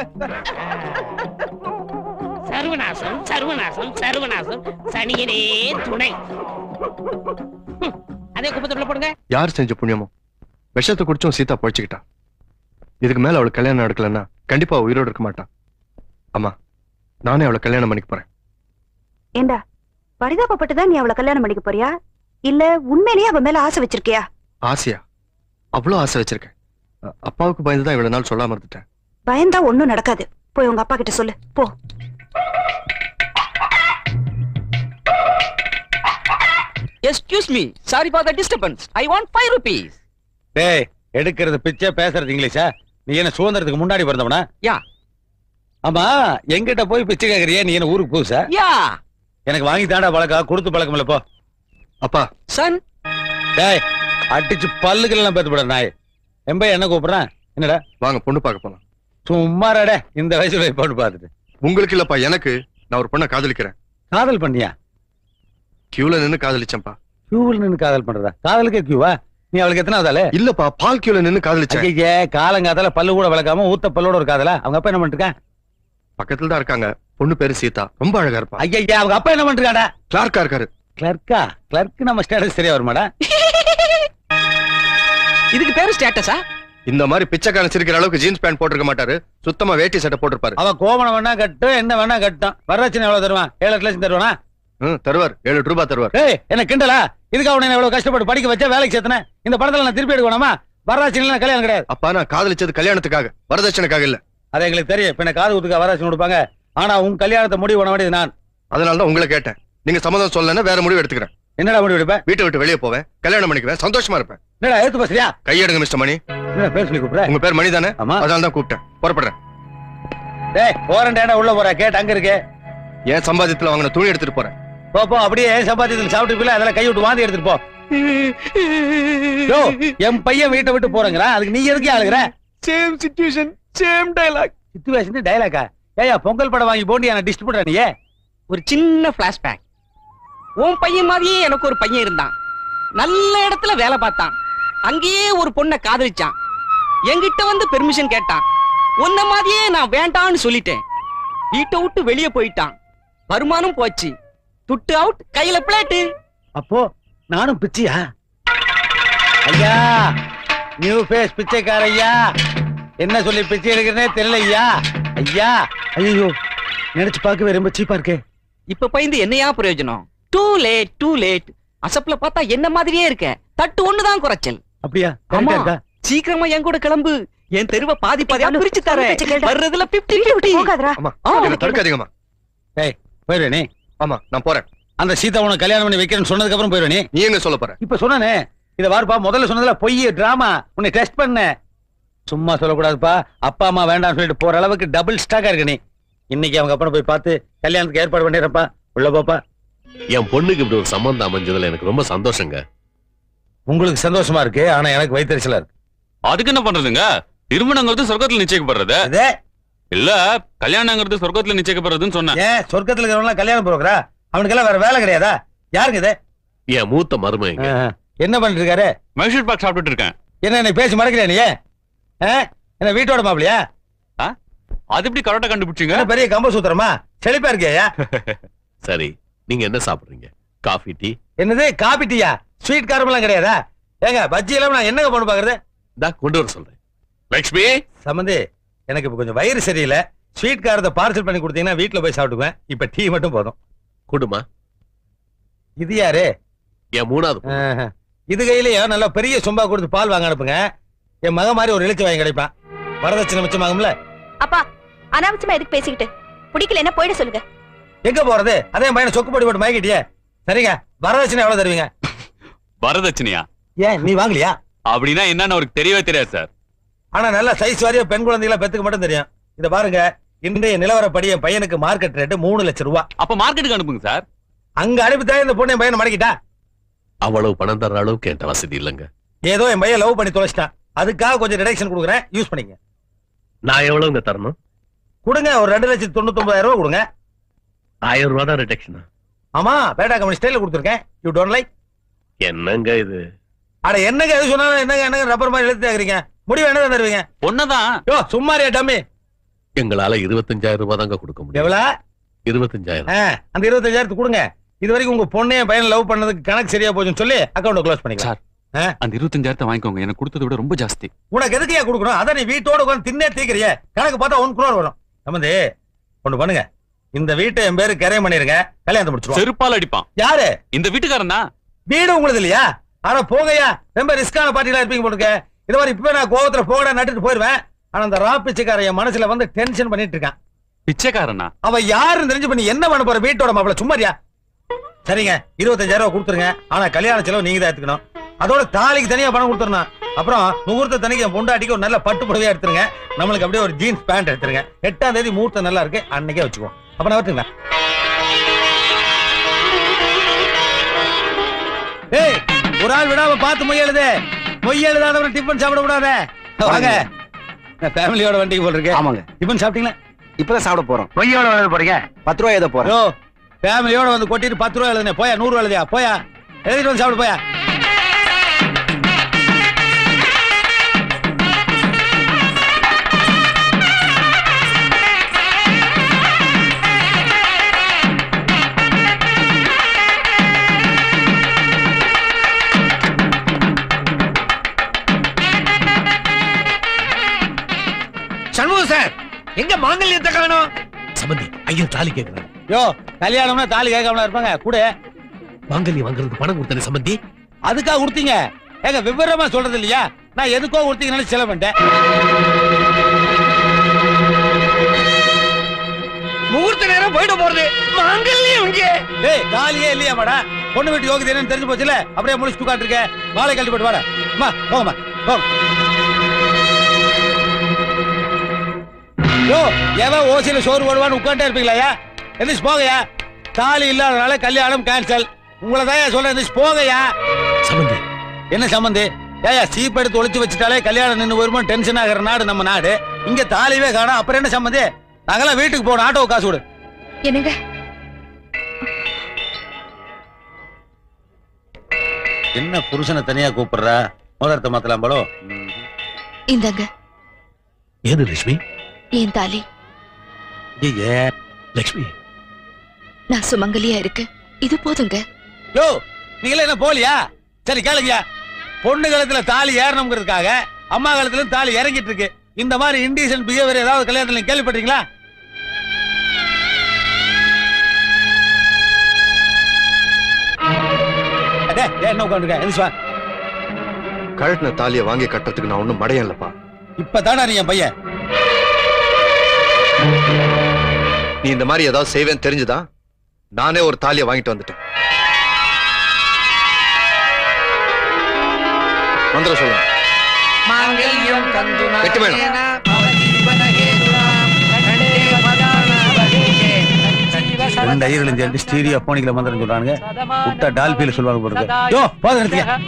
சர்வநாசம் சர்வநாசம் சர்வநாசம் சனியனே துணை ஹம், அதே குப்பத்துக்குள்ள போடுங்க யார் செஞ்ச புண்ணியமோ விஷத்தை குடிச்சும் சீதா பழிச்சுக்கிட்டா இதுக்கு மேல அவளுக்கு கல்யாணம் நடக்கலன்னா கண்டிப்பா அவ உயிரோட இருக்க மாட்டான் அம்மா நானே அவளை கல்யாணம் பண்ணிக்க போறேன் ஏண்டா பரிதாபப்பட்டுதான் நீ அவளை கல்யாணம் பண்ணிக்க போறியா இல்ல உண்மையிலேயே அவ மேல ஆசை வச்சிருக்கியா ஆசையா அவ்வளவு ஆசை வச்சிருக்கேன் அ- அப்பாவுக்கு பயந்துதான் இவ்வளவு நாள் சொல்லாம இருந்துட்டேன் பயந்தா ஒண்ணும் நடக்காது போய் உங்க அப்பா கிட்ட சொல்லு போ excuse me sorry for the disturbance I want five rupees டேய் எடுக்கிறது பிச்சை பேசுறது இங்கிலீஷா நீ என்ன சுதந்திரத்துக்கு முன்னாடி பிறந்தவனா யா ஆமா எங்கிட்ட போய் பிச்சை கேக்குறியா நீ என்ன ஊருக்கு புதுசா யா எனக்கு வாங்கி தாண்டா பழக்கம் கொடுத்து பழக்கம் இல்ல போ அப்பா சன் டேய் அடிச்சு பல்லுக்கெல்லாம் பேத்து போட நாய் எம்பை என்ன கூப்பிடுறான் என்னடா வாங்க பொண்ணு பார்க்க போலாம் சும்மா டே இந்த வயசுல போய் பொண்ணு பார்த்துட்டு உங்களுக்கு இல்லப்பா எனக்கு நான் ஒரு பொண்ணை காதலிக்கிறேன் காதல் பண்ணியா கியூல நின்னு காதலிச்சேன்ப்பா கியூவில் நின்னு காதல் பண்றதா காதலுக்கே கியூவா நீ அவளுக்கு எத்தனை ஆளு இல்லப்பா பால் கியூல நின்னு காதலிச்சேன் ஐயே காலங்காத்தால பல்லு கூட விளக்காம ஊத்த பல்லோட ஒரு காதலா அவங்க அப்பா என்ன பண்ணிருக்கான் பக்கத்துல தான் இருக்காங்க பொண்ணு பேரு சீதா ரொம்ப அழகா இருப்பா ஐயா அவங்க அப்பா என்ன பண்ணிருக்காடா கிளார்க்கா இருக்காரு கிளர்க்கா கிளர்க் நம்ம ஸ்டேட்டஸ் சரியா வருமாடா இதுக்கு பேரு ஸ்டேட்டஸா இந்த மாதிரி பிச்சைக்காரன் சிரிக்கிற அளவுக்கு ஜீன்ஸ் பேண்ட் போட்டிருக்க மாட்டாரு சுத்தமா வேட்டி சட்டை போட்டிருப்பாரு அவ கோமணம் வேணா கட்டும் என்ன வேணா கட்டும் வரதட்சணை எவ்வளவு தருவான் ஏழு எட்டு லட்சம் தருவானா ம், தருவார் ஏழு எட்டு ரூபாய் தருவார் ஏய் என்ன கிண்டலா இதுக்கு அவனை எவ்வளவு கஷ்டப்பட்டு படிக்க வச்சா வேலைக்கு சேர்த்தன இந்த படத்துல நான் திருப்பி எடுக்கணுமா வரதட்சணை கல்யாணம் கிடையாது அப்பா நான் காதலிச்சது கல்யாணத்துக்காக வரதட்சணைக்காக இல்ல அது எங்களுக்கு தெரியும் இப்ப என்ன காது குத்துக்க வரதட்சணை கொடுப்பாங்க ஆனா உன் கல்யாணத்தை முடிவு பண்ண வேண்டியது நான் அதனால தான் உங்களை கேட்டேன் நீங்க சம்மதம் சொல்லலைன்னா வேற முடிவு எடுத்துக்கிறேன் என்னடா முடிவு எடுப்ப வீட்டை விட்டு வெளியே போவேன் கல்யாணம் பண்ணிக்குவேன் சந்தோஷமா இருப்பேன் என்னடா எடுத்து பேசுறியா கையெடுங்க மிஸ்டர் மணி என்ன பேர் சொல்லி கூப்பிடுற உங்க பேர் மணி தானே ஆமா. அதனால தான் கூப்பிட்டேன் புறப்படுறேன் டேய் போறேன்டா உள்ள போற கேட் அங்க இருக்கு என் சம்பாதியத்துல வாங்கின துணி எடுத்துட்டு போறேன் போ போ அப்படியே சம்பாதியத்தில் சாப்பிட்டு போயில அதெல்லாம் கை விட்டு வாந்தி எடுத்துட்டு போ யோ என் பையன் வீட்டை விட்டு போறேங்கிறான் அதுக்கு நீ எதுக்கு ஆளுகிற same situation same dialogue situation டைலாக்கா ஏயா பொங்கல் படம் வாங்கி போண்டி என்ன டிஸ்ட்ரிபியூட்டர் நீ ஒரு சின்ன பிளாஷ்பேக் உன் பையன் மாதிரியே எனக்கு ஒரு பையன் இருந்தான் நல்ல இடத்துல வேலை பார்த்தான் அங்கேயே ஒரு பொண்ணை காதலிச்சான் என்கிட்ட வந்து பெர்மிஷன் கேட்டான் உன்ன மாதிரியே நான் வேண்டான்னு சொல்லிட்டேன் வீட்டை விட்டு வெளியே போயிட்டான் வருமானம் போச்சு துட்டு அவுட் கையில பிளேட்டு அப்போ நானும் பிச்சையா ஐயா நியூ ஃபேஸ் பிச்சைக்கார ஐயா என்ன சொல்லி பிச்சை எடுக்கிறனே தெரியல ஐயா ஐயா ஐயோ நினைச்சு பார்க்கவே ரொம்ப சீப்பா இருக்கே இப்ப பயந்து என்னையா பிரயோஜனம் டூ லேட் டூ லேட் அசப்ல பார்த்தா என்ன மாதிரியே இருக்க தட்டு ஒண்ணுதான் குறைச்சல் அப்படியா ஆமா கரெக்டா இருக்கா சீக்கிரமா என் கூட கிளம்பு என் தெருவை பாதி பாதியா ஏய், பிரிச்சு சொல்லு, தரேன் பேச்சு கேளுடா. வர்றதுல பிப்டி பிப்டி போகாதடா அம்மா ஆ, என்ன தடுக்காதீங்கம்மா ஏய் போயிரு நீ ஆமா நான் போறேன் அந்த சீதா உனக்கு கல்யாணம் பண்ணி வைக்கிறேன்னு சொன்னதுக்கு அப்புறம் போயிரு நீ நீ என்ன சொல்ல போற இப்ப சொன்னானே இத வாருப்பா முதல்ல சொன்னதுல பொய் டிராமா உன்னை டெஸ்ட் பண்ண சும்மா சொல்லக்கூடாதுப்பா அப்பா அம்மா வேண்டாம்னு சொல்லிட்டு போற அளவுக்கு டபுள் ஸ்டாக்கா இருக்கு நீ இன்னைக்கு அவங்க அப்பனை போய் பார்த்து கல்யாணத்துக்கு ஏற்பாடு பண்ணிடுறப்பா உள்ள போப்பா என் பொண்ணுக்கு இப்படி ஒரு சம்பந்தம் அமைஞ்சதுல எனக்கு ரொம்ப சந்தோஷங்க உங்களுக்கு சந்தோஷமா இருக்கு ஆனா எனக்கு வயிற்றுச்சலா இருக்கு அதுக்கு என்ன பண்றதுங்க திருமணங்கிறது சொர்க்கத்துல நிச்சயிக்கப்படுறது அதே இல்ல கல்யாணங்கிறது சொர்க்கத்துல நிச்சயிக்கப்படுறதுன்னு சொன்னேன் ஏன் சொர்க்கத்துல இருக்கிறவங்க கல்யாணம் போறா அவனுக்கெல்லாம் வேற வேலை கிடையாதா யாருங்க இது என் மூத்த மருமகங்க ஆஹ், என்ன பண்ணிட்டு இருக்காரு மைசூர் பாக் சாப்பிட்டுட்டு இருக்கேன் என்ன என்னை பேசி மறக்கிறியா நீ ஆ? என்ன வீட்டோட மாப்பிளையா அது எப்படி கரெக்டா கண்டுபிடிச்சீங்க என்ன பெரிய கம்ப சூத்திரமா செழிப்பா இருக்கியா சரி நீங்க என்ன சாப்பிடுறீங்க காஃபி டீ என்னது காபி டீயா ஸ்வீட் காரமெல்லாம் கிடையாதா ஏங்க பஜ்ஜி எல்லாம் நான் என்னங்க பண்ணு பாக்குறது இந்தா கொண்டு வர சொல்றேன் லக்ஷ்மி சம்பந்தி எனக்கு இப்ப கொஞ்சம் வயிறு சரியில்லை ஸ்வீட் காரத்தை பார்சல் பண்ணி கொடுத்தீங்கன்னா வீட்டுல போய் சாப்பிட்டுக்குவேன் இப்ப டீ மட்டும் போதும் குடுமா இது யாரு என் மூணாவது பொண்ணு. ஆஹா. இது கையிலயும் நல்லா பெரிய சொம்பா கொடுத்து பால் வாங்க அனுப்புங்க என் மக மாதிரி ஒரு இழுச்சி வாங்கி கிடைப்பான் வரதட்சணை மிச்சமாகும்ல அப்பா அனாவசியமா எதுக்கு பேசிக்கிட்டு பிடிக்கலன்னா போயிட சொல்லுங்க எங்க போறது அதே பையனை சொக்கு போட்டு போட்டு மயக்கிட்டியே சரிங்க வரதட்சணை எவ்வளவு தருவீங்க வரதட்சணையா ஏன் நீ வாங்கலையா அப்படின்னா என்னன்னு அவருக்கு தெரியவே தெரியாது சார் ஆனா நல்ல சைஸ் வாரியா பெண் குழந்தைகளை பெத்துக்க மட்டும் தெரியும் இத பாருங்க இன்றைய நிலவரப்படி என் பையனுக்கு மார்க்கெட் ரேட்டு மூணு லட்சம் ரூபாய் அப்ப மார்க்கெட்டுக்கு அனுப்புங்க சார் அங்க அனுப்பித்தான் இந்த பொண்ணு என் பையனை மடக்கிட்டா அவ்வளவு பணம் தர்ற அளவுக்கு என்கிட்ட வசதி இல்லைங்க ஏதோ என் பையன் லவ் பண்ணி தொலைச்சிட்டான் அதுக்காக கொஞ்சம் ரிடக்ஷன் கொடுக்குறேன் யூஸ் பண்ணிக்க நான் எவ்வளவுங்க தரணும் கொடுங்க ஒரு ரெண்டு லட்சத்தி தொண்ணூத்தி ஒன்பதாயிரம் ரூபாய் கொடுங்க ஆயிரம் ரூபா தான் ரிடக்ஷனா ஆமா பேட்டா கம்பெனி ஸ்டைல கொடுத்துருக்கேன் யூ டோன்ட் லைக் என்னங்க இது அட என்னங்க எது சொன்னாலும் என்னங்க என்னங்க ரப்பர் மாதிரி எழுத்து கேக்குறீங்க முடிவு என்ன தருவீங்க பொண்ணதான் யோ சும்மாரியா டம்மி எங்களால இருபத்தஞ்சாயிரம் ரூபாய் தாங்க கொடுக்க முடியும் எவ்வளவு இருபத்தஞ்சாயிரம் ஆ, அந்த இருபத்தஞ்சாயிரத்து கொடுங்க இது வரைக்கும் உங்க பொண்ணே பையன் லவ் பண்ணதுக்கு கணக்கு சரியா போச்சுன்னு சொல்லி அக்கௌண்ட் க்ளோஸ் பண்ணிக்கலாம் சார் அந்த இருபத்தஞ்சாயிரத்தை வாங்கிக்கோங்க எனக்கு கொடுத்ததை விட ரொம்ப ஜாஸ்தி உனக்கு எதுக்கு ஏன் கொடுக்கணும் அதான் நீ வீட்டோட உட்கார்ந்து தின்னே தீக்கிறிய கணக்கு பார்த்தா ஒன் குரோர் வரும் சம்பந்தி ஒண்ணு பண்ணுங்க இந்த வீட்டை என் பேரு கரையம் பண்ணிருங்க கல்யாணத்தை முடிச்சிருவோம் செருப்பால் அடிப்பான் யாரு இந்த வீட்டுக்காரன் தான் வீடு உங்களுக்கு இல்லையா ஆனா போகையா ரொம்ப ரிஸ்கான பார்ட்டிலாம் இருப்பீங்க போட்டுக்க இது மாதிரி இப்பவே நான் கோவத்துல போகடா நட்டுட்டு போயிருவேன் ஆனா அந்த ராப்பிச்சைக்கார என் மனசுல வந்து டென்ஷன் பண்ணிட்டு இருக்கான் பிச்சைக்காரனா அவ யாருன்னு தெரிஞ்சு பண்ணி என்ன பண்ண போற வீட்டோட மாப்பிள சும்மாரியா சரிங்க இருபத்தஞ்சாயிரம் ரூபாய் கொடுத்துருங்க ஆனா கல்யாண செலவு நீங்க தான் எடுத்துக்கணும் அதோட தாலிக்கு தனியா பணம் கொடுத்துருணும் அப்புறம் முகூர்த்த தனிக்கு என் பொண்டாட்டிக்கு ஒரு நல்ல பட்டு புடவையா எடுத்துருங்க நம்மளுக்கு அப்படியே ஒரு ஜீன்ஸ் பேண்ட் எடுத்துருங்க எட்டாம் தேதி முகூர்த்தம் நல்லா இருக்கு அன்னைக்கே வச்சுக்குவோம் அப்ப நான் வரட்டுங்களா ஏய் ஒரு ஆள் விடாம பார்த்து மொய் எழுது மொய் எழுதாதவரை டிஃபன் சாப்பிட கூடாதே வாங்க நான் ஃபேமிலியோட வண்டிக்கு போல் இருக்கேன் ஆமாங்க டிஃபன் சாப்பிட்டீங்களா இப்பதான் சாப்பிட போறோம் மொய்யோட எழுத போறீங்க பத்து ரூபாய் ஏதோ போறேன் யோ ஃபேமிலியோட வந்து கொட்டிட்டு பத்து ரூபா எழுதுனே போயா நூறு ரூபா எழுதியா போயா எழுதிட்டு வந்து சாப்பிடு போயா சண்முகம் சார் எங்க மாங்கல்யத்தை காணோம் சம்பந்தி ஐயன் தாலி கேட்கிறாரு யோ கல்யாணம்னா தாலி கேட்காமல இருப்பாங்க கூட மாங்கல்யம் வாங்குறதுக்கு பணம் கொடுத்தேன் சம்பந்தி அதுக்காக கொடுத்தீங்க ஏங்க விவரமா சொல்றது இல்லையா நான் எதுக்கோ கொடுத்தீங்கன்னு செலவு பண்ணிட்டேன் முகூர்த்த நேரம் போயிட போறது மாங்கல்யம் இங்கே ஏய் தாலியே இல்லையா மாடா பொண்ணு வீட்டு யோகிதை என்னன்னு தெரிஞ்சு போச்சுல அப்படியே முடிச்சு உட்காந்துருக்க மாலை கழட்டி போட்டு வாடா அம்மா போங்கம்மா போங்க யோ எவன் ஓசியில சோறு போடுவான்னு உட்காந்துட்டே இருப்பீங்களா எந்திரிச்சு போங்கயா தாலி இல்லாதனால கல்யாணம் கேன்சல் உங்களை தான் சொல்றேன் போகையா சம்பந்தி என்ன சம்பந்தி ஏயா சீப் எடுத்து ஒளிச்சு வச்சுட்டாலே கல்யாணம் நின்று வருமா டென்ஷன் ஆகிற நாடு நம்ம நாடு இங்க தாலிவே காணோம் அப்புறம் என்ன சம்பந்தி நாங்கெல்லாம் வீட்டுக்கு போகணும் ஆட்டோ காசு கொடு என்னங்க என்ன புருஷனை தனியா கூப்பிடுறா மோதிரத்தை மாத்தலாம் போலோ இந்தாங்க ஏது லட்சுமி என் தாலி ஏ லட்சுமி நான் சுமங்கலியா இருக்கு இது போதுங்க யோ நீங்களே என்ன போலியா சரி கேளுங்கயா பொண்ணு காலத்துல தாலி ஏறணுங்கிறதுக்காக அம்மா காலத்துல தாலி இறங்கிட்டு இருக்கு இந்த மாதிரி இன்டீசன்ட் பிஹேவியர் ஏதாவது கல்யாணத்துல நீங்க கேள்விப்பட்டீங்களா அடே, ஏன் என்ன உட்காந்துருக்க எந்திரிச்சு வா கழட்டின தாலியை வாங்கி கட்டுறதுக்கு நான் ஒண்ணும் மடையன் இல்லப்பா இப்பதானா நீ என் பையன் நீ இந்த மாதிரி ஏதாவது செய்வேன்னு தெரிஞ்சுதா நானே ஒரு தாலியை வாங்கிட்டு வந்துட்டேன் மந்திரம் சொல்லுங்க மாங்கல்யம் தந்துனா கெட்டு வேணும். ஏனா பவஜீவன ஹேதுனாம் கண்டே பதான பகேஷே ரெண்டு ஐயர்களும் சேர்ந்து ஸ்டீரியோ போனிக்கல மந்திரம் சொல்றானுங்க விட்டா டால்பியில சொல்லுவாங்க போறது யோ போதும் நிறுத்திக்க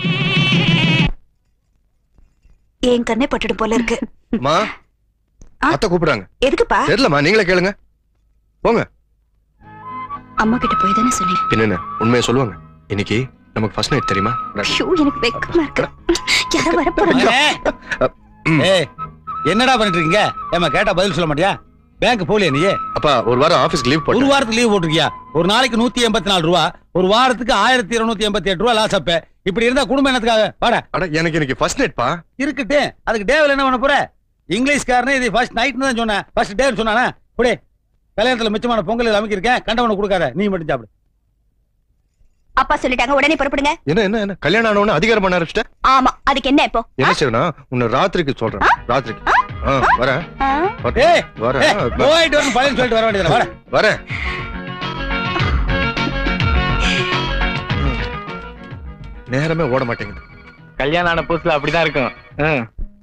என் கண்ணே பட்டுடும் போல இருக்கு மா அத்தை கூப்பிடுறாங்க எதுக்குப்பா தெரியலம்மா நீங்களே கேளுங்க போங்க அம்மா கிட்ட போய் தானே சொன்னேன் பின்ன உண்மையை சொல்லுவாங்க இன்னைக்கு நமக்கு ஃபர்ஸ்ட் நைட் தெரியுமா ஐயோ எனக்கு வெக்கமா இருக்கு யாரோ வர போறாங்க ஏய் என்னடா பண்ணிட்டு இருக்கீங்க ஏமா கேட்டா பதில் சொல்ல மாட்டியா பேங்க் போலியா நீ அப்பா ஒரு வாரம் ஆபீஸ்க்கு லீவ் ஒரு போட்டேன் வாரத்துக்கு லீவ் போட்டிருக்கியா ஒரு நாளைக்கு நூத்தி எண்பத்தி நாலு ரூபா ஒரு வாரத்துக்கு ஆயிரத்தி இருநூத்தி எண்பத்தி எட்டு ரூபா லாஸ் அப்ப இப்படி இருந்தா குடும்பம் என்னத்துக்காக வாடா அட எனக்கு இன்னைக்கு ஃபர்ஸ்ட் நைட் பா இருக்கட்டு அதுக்கு டேவில் என்ன பண்ண போற இங்கிலீஷ்காரனே இது ஃபர்ஸ்ட் நைட் தான் சொன்னேன் ஃபர்ஸ்ட் டேன்னு சொன்னானே குடி கல்யாணத்துல மிச்சமான பொங்கல் அமைக்கிருக்கேன் கண்டவனை கொடுக்காத நீ மட்டும் சாப்பிடு அப்பா சொல்லிட்டாங்க உடனே புறப்படுங்க என்ன என்ன என்ன கல்யாணம் ஆன உடனே அதிகாரம் பண்ண ஆரம்பிச்சிட்ட ஆமா அதுக்கு என்ன இப்போ என்ன செய்யணும் உன்னை ராத்திரிக்கு சொல்றேன் ராத்திரிக்கு ஆ, வரேன் ஏய், வரேன் ஏய், போயிட்டு வரணும் பழைய சொல்லிட்டு வர வேண்டியது வாடா வரேன் நேரமே ஓட மாட்டேங்குது கல்யாணம் ஆன புதுசுல அப்படிதான் இருக்கும் ம்.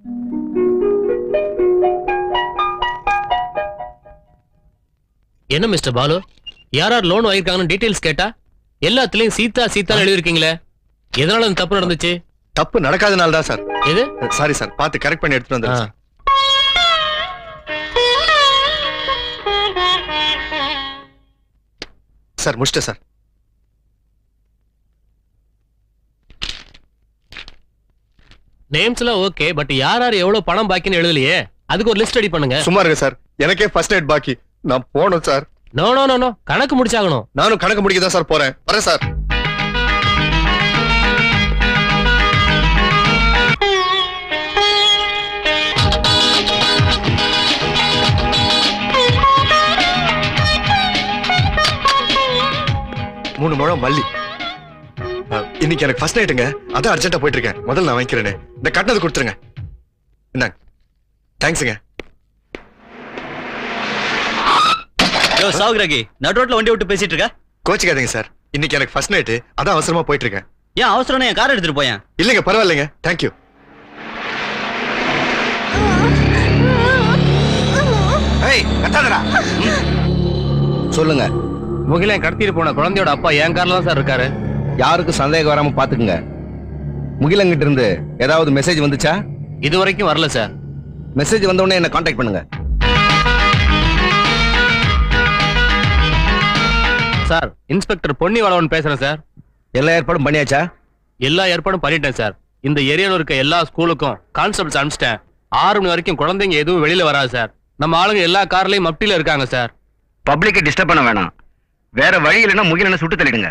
என்ன மிஸ்டர் பாலு யார் யார் லோன் வாங்கிருக்காங்கன்னு டீடைல்ஸ் கேட்டா எல்லாத்துலயும் சீதா சீதா எழுதிருக்கீங்களே எதனால இந்த தப்பு நடந்துச்சு தப்பு நடக்காதனால தான் சார் எது சாரி சார் பார்த்து கரெக்ட் பண்ணி எடுத்துட்டு வந்துடுறேன் சார் சார் முடிச்சிட்டேன் சார் நேம்ஸ் எல்லாம் ஓகே பட் யார் யார் எவ்வளவு பணம் பாக்கின்னு எழுதலையே அதுக்கு ஒரு லிஸ்ட் ரெடி பண்ணுங்க சும்மா இருங்க சார் எனக்கே ஃபர்ஸ்ட் நைட் பாக்கி நான் போகணும் sir no no no no கணக்கு முடிச்சாகணும் நானும் கணக்கு முடிக்க தான் சார் போறேன் வரேன் சார் மூணு முழம் மல்லி அஹ், இன்னைக்கு எனக்கு ஃபர்ஸ்ட் நைட்டுங்க அதான் அர்ஜென்ட்டா போயிட்டு இருக்கேன் முதல்ல நான் வாங்கிக்கிறேனே இந்த கட்டினது கொடுத்துருங்க இந்தாங்க தேங்க்ஸுங்க யோ சாவுகிராகி நடு ரோட்ல வண்டி விட்டு பேசிட்டு இருக்க கோச்சிக்காதீங்க சார் இன்னைக்கு எனக்கு ஃபர்ஸ்ட் நைட்டு அதான் அவசரமா போயிட்டு இருக்கேன் ஏன் அவசரம் என் கார் எடுத்துட்டு போயேன் இல்லைங்க பரவாயில்லைங்க தேங்க்யூ ஏய் கத்தாதடா சொல்லுங்க முகிலன் கடத்திட்டு போன குழந்தையோட அப்பா என் கார்ல தான் சார் இருக்காரு யாருக்கும் சந்தேகம் வராம பாத்துக்குங்க முகிலங்கிட்ட இருந்து ஏதாவது மெசேஜ் வந்துச்சா இது வரைக்கும் வரல சார் மெசேஜ் வந்த உடனே என்ன காண்டாக்ட் பண்ணுங்க சார் இன்ஸ்பெக்டர் பொன்னி வளவன் பேசுறேன் சார் எல்லா ஏற்பாடும் பண்ணியாச்சா எல்லா ஏற்பாடும் பண்ணிட்டேன் சார் இந்த ஏரியால இருக்க எல்லா ஸ்கூலுக்கும் கான்ஸ்டபிள்ஸ் அனுப்பிச்சிட்டேன் ஆறு மணி வரைக்கும் குழந்தைங்க எதுவும் வெளியில வராது சார் நம்ம ஆளுங்க எல்லா கார்லயும் மப்டியில இருக்காங்க சார் பப்ளிக்கை டிஸ்டர்ப் பண்ண வேணாம் வேற வழி இல்லைன்னா முகிலனை சுட்டு தள்ளிடுங்க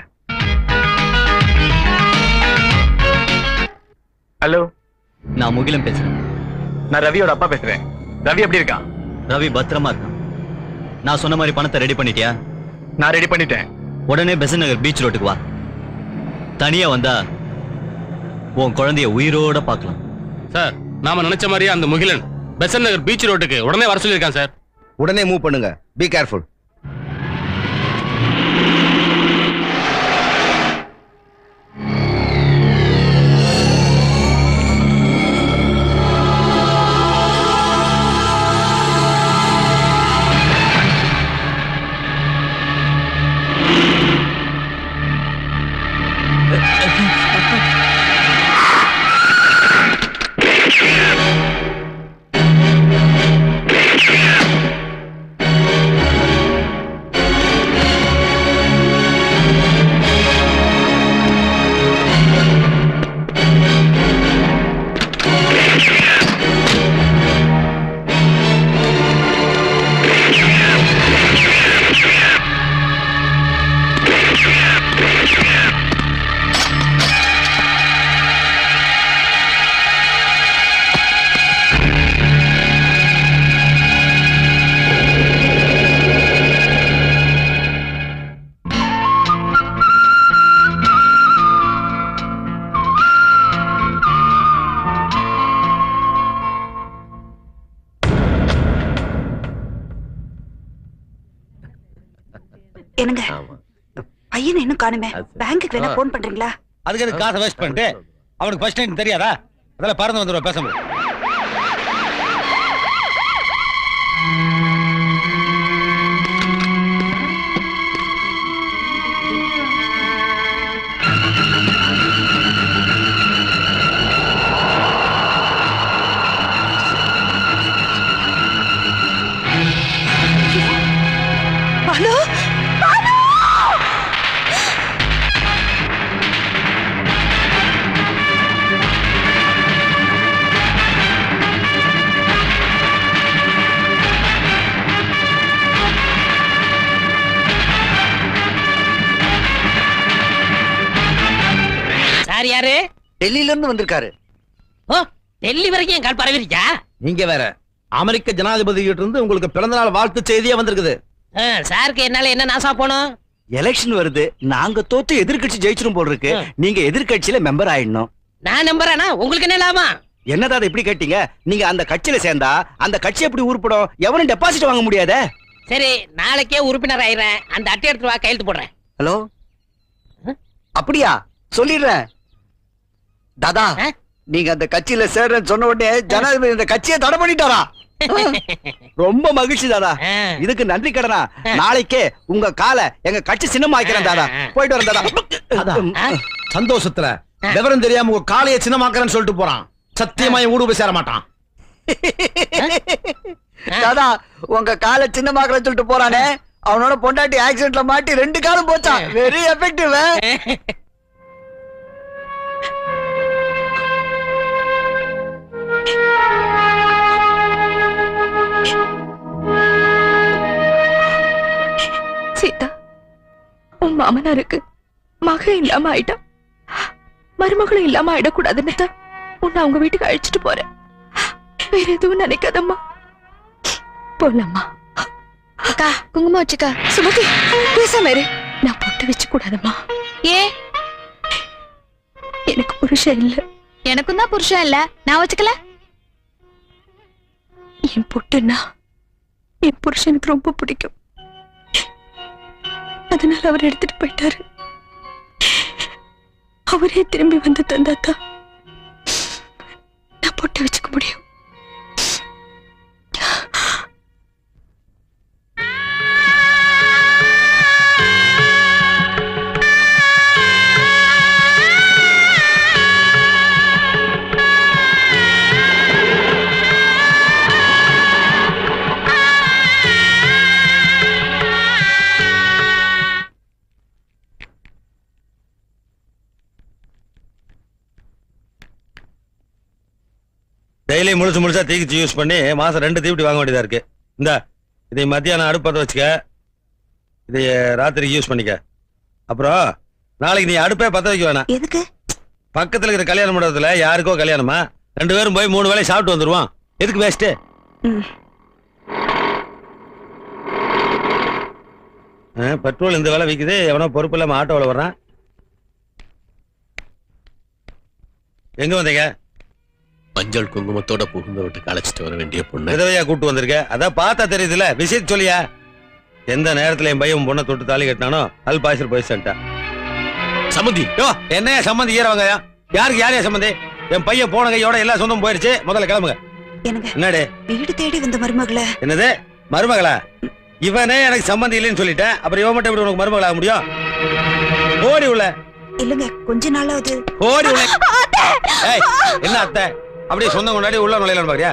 ஹலோ நான் முகிலம் பேசுறேன் நான் ரவியோட அப்பா பேசுறேன் ரவி எப்படி இருக்கான் ரவி பத்திரமா இருக்கான் நான் சொன்ன மாதிரி பணத்தை ரெடி பண்ணிட்டியா நான் ரெடி பண்ணிட்டேன் உடனே பெசன் நகர் பீச் ரோட்டுக்கு வா தனியா வந்தா உன் குழந்தைய உயிரோட பார்க்கலாம் சார் நாம நினைச்ச மாதிரியே அந்த முகிலன் பெசன் நகர் பீச் ரோட்டுக்கு உடனே வர சொல்லியிருக்கான் சார் உடனே மூவ் பண்ணுங்க பி கேர்ஃபுல் என்னங்க பையனை இன்னும் காணுமே பேங்க்குக்கு வேணா போன் பண்றீங்களா அதுக்கு எதுக்கு காசை வேஸ்ட் பண்ணிட்டு அவனுக்கு ஃபர்ஸ்ட் டைம் தெரியாதா அதெல்லாம் பறந்து வந்துடுவா பேச முடியும் ஹலோ சார் யாரு டெல்லியில இருந்து வந்திருக்காரு ஓ டெல்லி வரைக்கும் என் கால் பரவிருச்சா நீங்க வேற அமெரிக்க ஜனாதிபதி கிட்ட இருந்து உங்களுக்கு பிறந்தநாள் வாழ்த்து செய்தியே வந்திருக்குது ஆ, சாருக்கு என்னால என்ன நாசா போனோம் எலெக்ஷன் வருது நாங்க தோத்து எதிர்க்கட்சி ஜெயிச்சிரும் போல் இருக்கு நீங்க எதிர்க்கட்சியில மெம்பர் ஆயிடணும் நான் நம்புறேனா உங்களுக்கு என்ன லாபம் என்னடா அதை இப்படி கேட்டீங்க நீங்க அந்த கட்சியில சேர்ந்தா அந்த கட்சி எப்படி உருப்படும் எவனும் டெபாசிட் வாங்க முடியாதே சரி நாளைக்கே உறுப்பினர் ஆயிடுறேன் அந்த அட்டை எடுத்து வா கையெழுத்து போடுறேன் ஹலோ அப்படியா சொல்லிடுறேன் தாதா நீங்க அந்த கட்சியில சேர்றேன்னு சொன்ன உடனே ஜனாதிபதி இந்த கட்சியை தடை பண்ணிட்டாரா ரொம்ப மகிழ்ச்சி தாதா இதுக்கு நன்றி கடனா நாளைக்கே உங்க காலை எங்க கட்சி சின்னமாக்கிறேன் தாதா போயிட்டு வரேன் தாதா அதான், சந்தோஷத்துல விவரம் தெரியாம உங்க காலையை சின்னமாக்குறேன்னு சொல்லிட்டு போறான் சத்தியமா என் வீடு போய் சேர மாட்டான் தாதா உங்க காலை சின்னமாக்கல சொல்லிட்டு போறானே அவனோட பொண்டாட்டி ஆக்சிடென்ட்ல மாட்டி ரெண்டு காலம் போச்சான் வெரி எஃபெக்டிவ் சீதா உன் மாமனாருக்கு மக இல்லாம ஆயிட்டா மருமகளும் இல்லாம ஆயிடக்கூடாதுன்னு தான் உன்னை அவங்க வீட்டுக்கு அழைச்சிட்டு போறேன் வேற எதுவும் நினைக்காதம்மா போலாமா அக்கா குங்குமம் வச்சுக்கா சுமதி பேசாம இரு நான் பொட்டு வச்சு கூடாதம்மா ஏ எனக்கு புருஷன் இல்ல எனக்கும் தான் புருஷன் இல்ல நான் வச்சுக்கல என் பொட்டுன்னா என் புருஷனுக்கு ரொம்ப பிடிக்கும் அதனால அவர் எடுத்துட்டு போயிட்டாரு அவரே திரும்பி வந்து தந்தாத்தா நான் பொட்டு வச்சுக்க முடியும் டெய்லி முழுசு முழுசா தீக்கிச்சு யூஸ் பண்ணி மாசம் ரெண்டு தீவட்டி வாங்க வேண்டியதா இருக்கு இந்த இதை மத்தியானம் அடுப்பத்தை வச்சுக்க இதை ராத்திரிக்கு யூஸ் பண்ணிக்க அப்புறம் நாளைக்கு நீ அடுப்பே பத்த வைக்க வேணாம் எதுக்கு பக்கத்துல இருக்கிற கல்யாண மண்டபத்துல யாருக்கோ கல்யாணமா ரெண்டு பேரும் போய் மூணு வேளையும் சாப்பிட்டு வந்துருவோம் எதுக்கு வேஸ்ட் பெட்ரோல் இந்த வேலை விக்குது எவனோ பொறுப்பு இல்லாம ஆட்டோவில் வர்றான் எங்க வந்தீங்க மஞ்சள் குங்குமத்தோட புகுந்த விட்டு அழைச்சிட்டு வர வேண்டிய பொண்ணு விதவையா கூட்டு வந்திருக்க அதான் பார்த்தா தெரியுதுல விஷயத்த சொல்லியா எந்த நேரத்துல என் பையன் உன் பொண்ணை தொட்டு தாலி கட்டினானோ அல் பாய்ச்சல் போயிட்டான் சம்மந்தி யோ என்னையா சம்மந்தி ஈரவங்கயா யாருக்கு யாரையா சம்மந்தி என் பையன் போன கையோட எல்லா சொந்தம் போயிருச்சு முதல்ல கிளம்புங்க எனக்கு என்னடே வீடு தேடி வந்த மருமகளை என்னது மருமகளா இவனே எனக்கு சம்மந்தி இல்லைன்னு சொல்லிட்டேன் அப்புறம் இவன் மட்டும் எப்படி உனக்கு மருமகள் ஆக முடியும் ஓடி உள்ள இல்லங்க கொஞ்ச நாளாவது ஓடி உள்ள ஏய், என்ன அத்தை அப்படியே சொந்தம் கொண்டாடி உள்ள நுழையலாம் பாரியா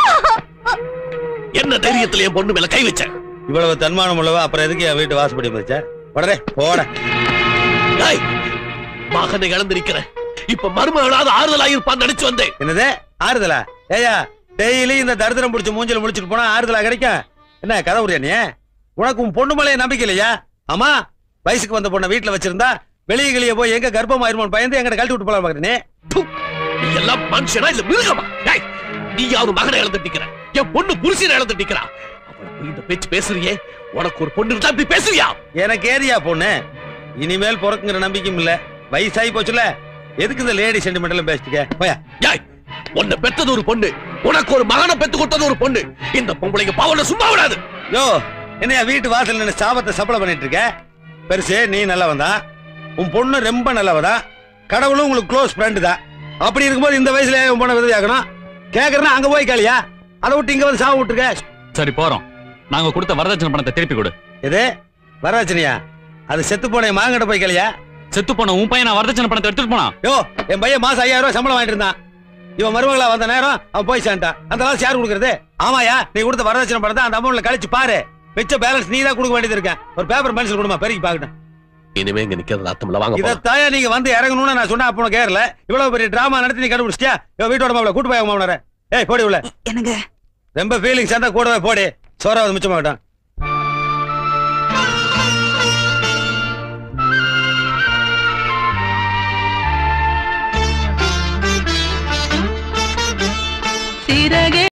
என்ன தைரியத்துல என் பொண்ணு மேல கை வச்ச இவ்வளவு தன்மானம் உள்ளவ அப்புறம் எதுக்கு என் வீட்டு வாசப்படி மதிச்ச உடனே போட ஏய், மகனை இழந்து நிக்கிறேன் இப்ப மருமகளாவது ஆறுதலா இருப்பான்னு நினைச்சு வந்தேன் என்னது ஆறுதலா ஏயா டெய்லி இந்த தரித்திரம் பிடிச்ச மூஞ்சில முடிச்சிட்டு போனா ஆறுதலா கிடைக்கும் என்ன கதை உரியா நீ உனக்கு உன் பொண்ணு மேலே நம்பிக்கை இல்லையா ஆமா வயசுக்கு வந்த பொண்ணை வீட்டுல வச்சிருந்தா வெளியே வெளியே போய் எங்க கர்ப்பமாயிருமோன்னு பயந்து எங்கிட்ட கழட்டி விட்டு போலாம் பாக்குறேன் நீ நீ எல்லாம் மனுஷனா இல்ல மிருகமா ஏய், நீ யாரு மகனை இழந்து நிக்கிற என் பொண்ணு புருஷனை இழந்து நிக்கிறா அவளை போய் இந்த பேச்சு பேசுறியே உனக்கு ஒரு பொண்ணு இருந்தா இப்படி பேசுறியா எனக்கு ஏரியா பொண்ணு இனிமேல் பிறக்குங்கிற நம்பிக்கையும் இல்ல வயசாகி போச்சுல எதுக்கு இந்த லேடி சென்டிமெண்டெல்லாம் பேசிட்டுக்க போயா ஏய், உன்னை பெத்தது ஒரு பொண்ணு உனக்கு ஒரு மகனை பெத்து கொடுத்தது ஒரு பொண்ணு இந்த பொம்பளைங்க பாவல சும்மா விடாது யோ என்னையா வீட்டு வாசல் நின்னு சாபத்தை சப்பளை பண்ணிட்டு இருக்க பெருசு நீ நல்லவன் தான் உன் பொண்ணு ரொம்ப நல்லவதான் கடவுளும் உங்களுக்கு க்ளோஸ் ஃப்ரெண்டு தான் அப்படி இருக்கும்போது இந்த வயசுல உன் பொண்ணை விதவி ஆகணும் கேக்குறேன்னா அங்க போய் கேளியா அதை விட்டு இங்க வந்து சாவு விட்டுருக்க சரி போறோம் நாங்க கொடுத்த வரதட்சணை பணத்தை திருப்பி கொடு இது வரதட்சணையா அது செத்து போன என் மாங்கிட்ட போய் கேளியா செத்து போன உன் பையன் நான் வரதட்சணை பணத்தை எடுத்துட்டு போனா யோ என் பையன் மாசம் ஐயாயிரம் ரூபாய் சம்பளம் வாங்கிட்டு இருந்தான் இவன் மருமகளா வந்த நேரம் அவன் போய் சேர்ந்துட்டான் அந்த காசு யார் கொடுக்கறது ஆமாயா நீ கொடுத்த வரதட்சணை பணத்தை அந்த அமௌண்ட்ல கழிச்சு பாரு மிச்ச பேலன்ஸ் நீ தான் கொடுக்க வேண்டியது இருக்கேன் ஒரு பேப்பர் பென்சில் கொடுமா பெருக்கி பாக்கட்டும் இனிமே இங்க நிக்கிறது அர்த்தமில்ல வாங்க போலாம். இதத்தாயா நீங்க வந்து இறங்கணும்னு நான் சொன்னா அப்போ கேரல இவ்வளவு பெரிய டிராமா நடத்தி நீ கண்டுபிடிச்சியா இவன் வீட்டோட மாப்பிள கூட்டு போய் மாமனார ஏய் போடி உள்ள என்னங்க ரொம்ப ஃபீலிங்ஸ் இருந்தா கூடவே போடி சோறாவது மிச்சமாகட்டும்